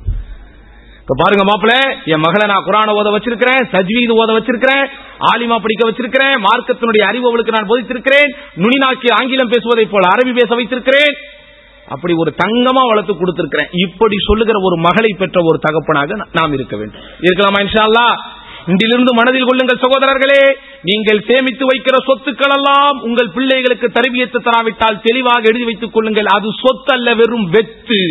இப்ப பாருங்க மாப்பிள்ள என் மகளை நான் குரான ஓத வச்சிருக்கிறேன் சஜ்வீது ஓத வச்சிருக்கிறேன் ஆலிமா படிக்க வச்சிருக்கிறேன் மார்க்கத்தினுடைய அறிவு அவளுக்கு நான் போதித்திருக்கிறேன் நுனிநாக்கி ஆங்கிலம் பேசுவதை போல அரபி பேச வைத்திருக்கிறேன் அப்படி ஒரு தங்கமா வளர்த்து கொடுத்திருக்கிறேன் இப்படி சொல்லுகிற ஒரு மகளை பெற்ற ஒரு தகப்பனாக நா- நாம் இருக்க வேண்டும் இருக்கலாமா இன்ஷா அல்லாஹ் இன்றிலிருந்து மனதில் கொள்ளுங்கள் சகோதரர்களே நீங்கள் சேமித்து வைக்கிற சொத்துக்கள் எல்லாம் உங்கள் பிள்ளைகளுக்கு தரபியத்து தராவிட்டால் தெளிவாக எழுதி வைத்துக் கொள்ளுங்கள் அது சொத்து அல்ல வெறும் வெத்து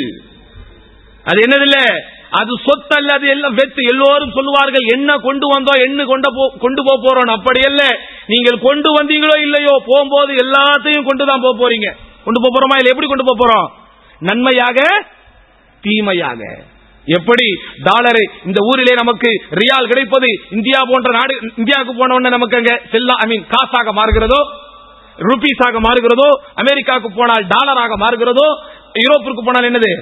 அது என்னதில்ல அது சொத்து அல்ல அது எல்லாம் வெத்து எல்லோரும் சொல்லுவார்கள் என்ன கொண்டு வந்தோம் என்ன கொண்டு போ- கொண்டு போக போறோம் அப்படி அல்ல நீங்கள் கொண்டு வந்தீங்களோ இல்லையோ போகும்போது எல்லாத்தையும் கொண்டு தான் போக போறீங்க கொண்டு போக போறோமா இல்ல எப்படி கொண்டு போக போறோம் நன்மையாக தீமையாக எப்படி டாலர் இந்த ஊரிலே நமக்கு ரியால் கிடைப்பது இந்தியா போன்ற நாடு இந்தியாவுக்கு போன உடனே நமக்கு அங்க செல்லா ஐ மீன் காசாக மாறுகிறதோ ருபீஸாக மாறுகிறதோ அமெரிக்காவுக்கு போனால் டாலராக மாறுகிறதோ யூரோப்பிற்கு போனால் என்னது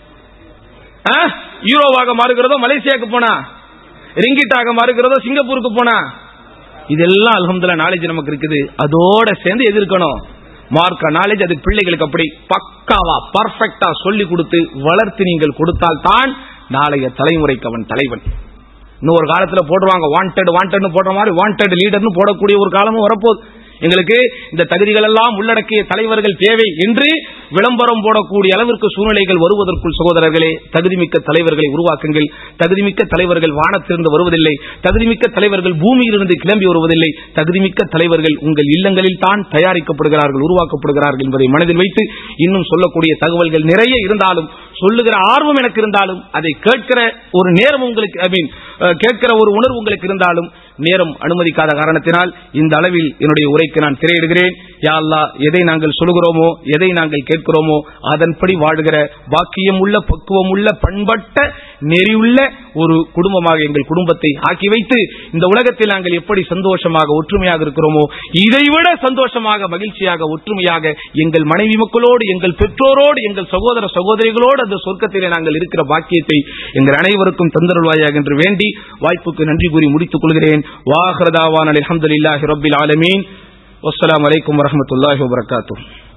ஆ? யூரோவாக மாறுகிறதோ மலேசியாவுக்கு போனா ரிங்கிட்டாக மாறுகிறதோ சிங்கப்பூருக்கு போனா இதெல்லாம் அல்ஹம்துலில்லாஹ் நாலேஜ் நமக்கு இருக்குது அதோட சேர்ந்து எது இருக்கணும் மார்க்க நாலேஜ் அது பிள்ளைகளுக்கு அப்படி பக்காவா பர்ஃபெக்டா சொல்லி கொடுத்து வளர்த்து நீங்கள் கொடுத்தால் தான் நாளைய தலைமுறைக்கு அவன் தலைவன் இன்னும் ஒரு காலத்துல போடுவாங்க வாண்டட் வாண்டட்னு போடுற மாதிரி வாண்டட் லீடர்னு போடக்கூடிய ஒரு காலமும் வரப்போகுது எங்களுக்கு இந்த தகுதிகள் எல்லாம் உள்ளடக்கிய தலைவர்கள் தேவை என்று விளம்பரம் போடக்கூடிய அளவிற்கு சூழ்நிலைகள் வருவதற்குள் சகோதரர்களே தகுதிமிக்க தலைவர்களை உருவாக்குங்கள் தகுதிமிக்க தலைவர்கள் வானத்திலிருந்து வருவதில்லை தகுதிமிக்க தலைவர்கள் பூமியிலிருந்து கிளம்பி வருவதில்லை தகுதிமிக்க தலைவர்கள் உங்கள் இல்லங்களில் தான் தயாரிக்கப்படுகிறார்கள் உருவாக்கப்படுகிறார்கள் என்பதை மனதில் வைத்து இன்னும் சொல்லக்கூடிய தகவல்கள் நிறைய இருந்தாலும் சொல்லுகிற ஆர்வம் எனக்கு இருந்தாலும் அதை கேட்கிற ஒரு நேரம் உங்களுக்கு ஐ மீன் கேட்கிற ஒரு உணர்வு உங்களுக்கு இருந்தாலும் நேரம் அனுமதிக்காத காரணத்தினால் இந்த அளவில் என்னுடைய உரைக்கு நான் திரையிடுகிறேன் யா அல்லாஹ் எதை நாங்கள் சொல்கிறோமோ எதை நாங்கள் கேட்கிறோமோ அதன்படி வாழுகிற பாக்கியம் உள்ள பக்குவம் உள்ள பண்பட்ட நெறியுள்ள ஒரு குடும்பமாக எங்கள் குடும்பத்தை ஆக்கி வைத்து இந்த உலகத்தில் நாங்கள் எப்படி சந்தோஷமாக ஒற்றுமையாக இருக்கிறோமோ இதைவிட சந்தோஷமாக மகிழ்ச்சியாக ஒற்றுமையாக எங்கள் மனைவி மக்களோடு எங்கள் பெற்றோரோடு எங்கள் சகோதர சகோதரிகளோடு அந்த சொர்க்கத்திலே நாங்கள் இருக்கிற பாக்கியத்தை எங்கள் அனைவருக்கும் தந்தருள்வாயாக என்று வேண்டி வாய்ப்புக்கு நன்றி கூறி முடித்துக் கொள்கிறேன் வாஹ்ரதாவான் அலமதுல்லாஹி ரபில் ஆலமீன் வஸ்ஸலாமு அலைக்கும் வரஹ்மத்துல்லாஹி வபரகாத்துஹு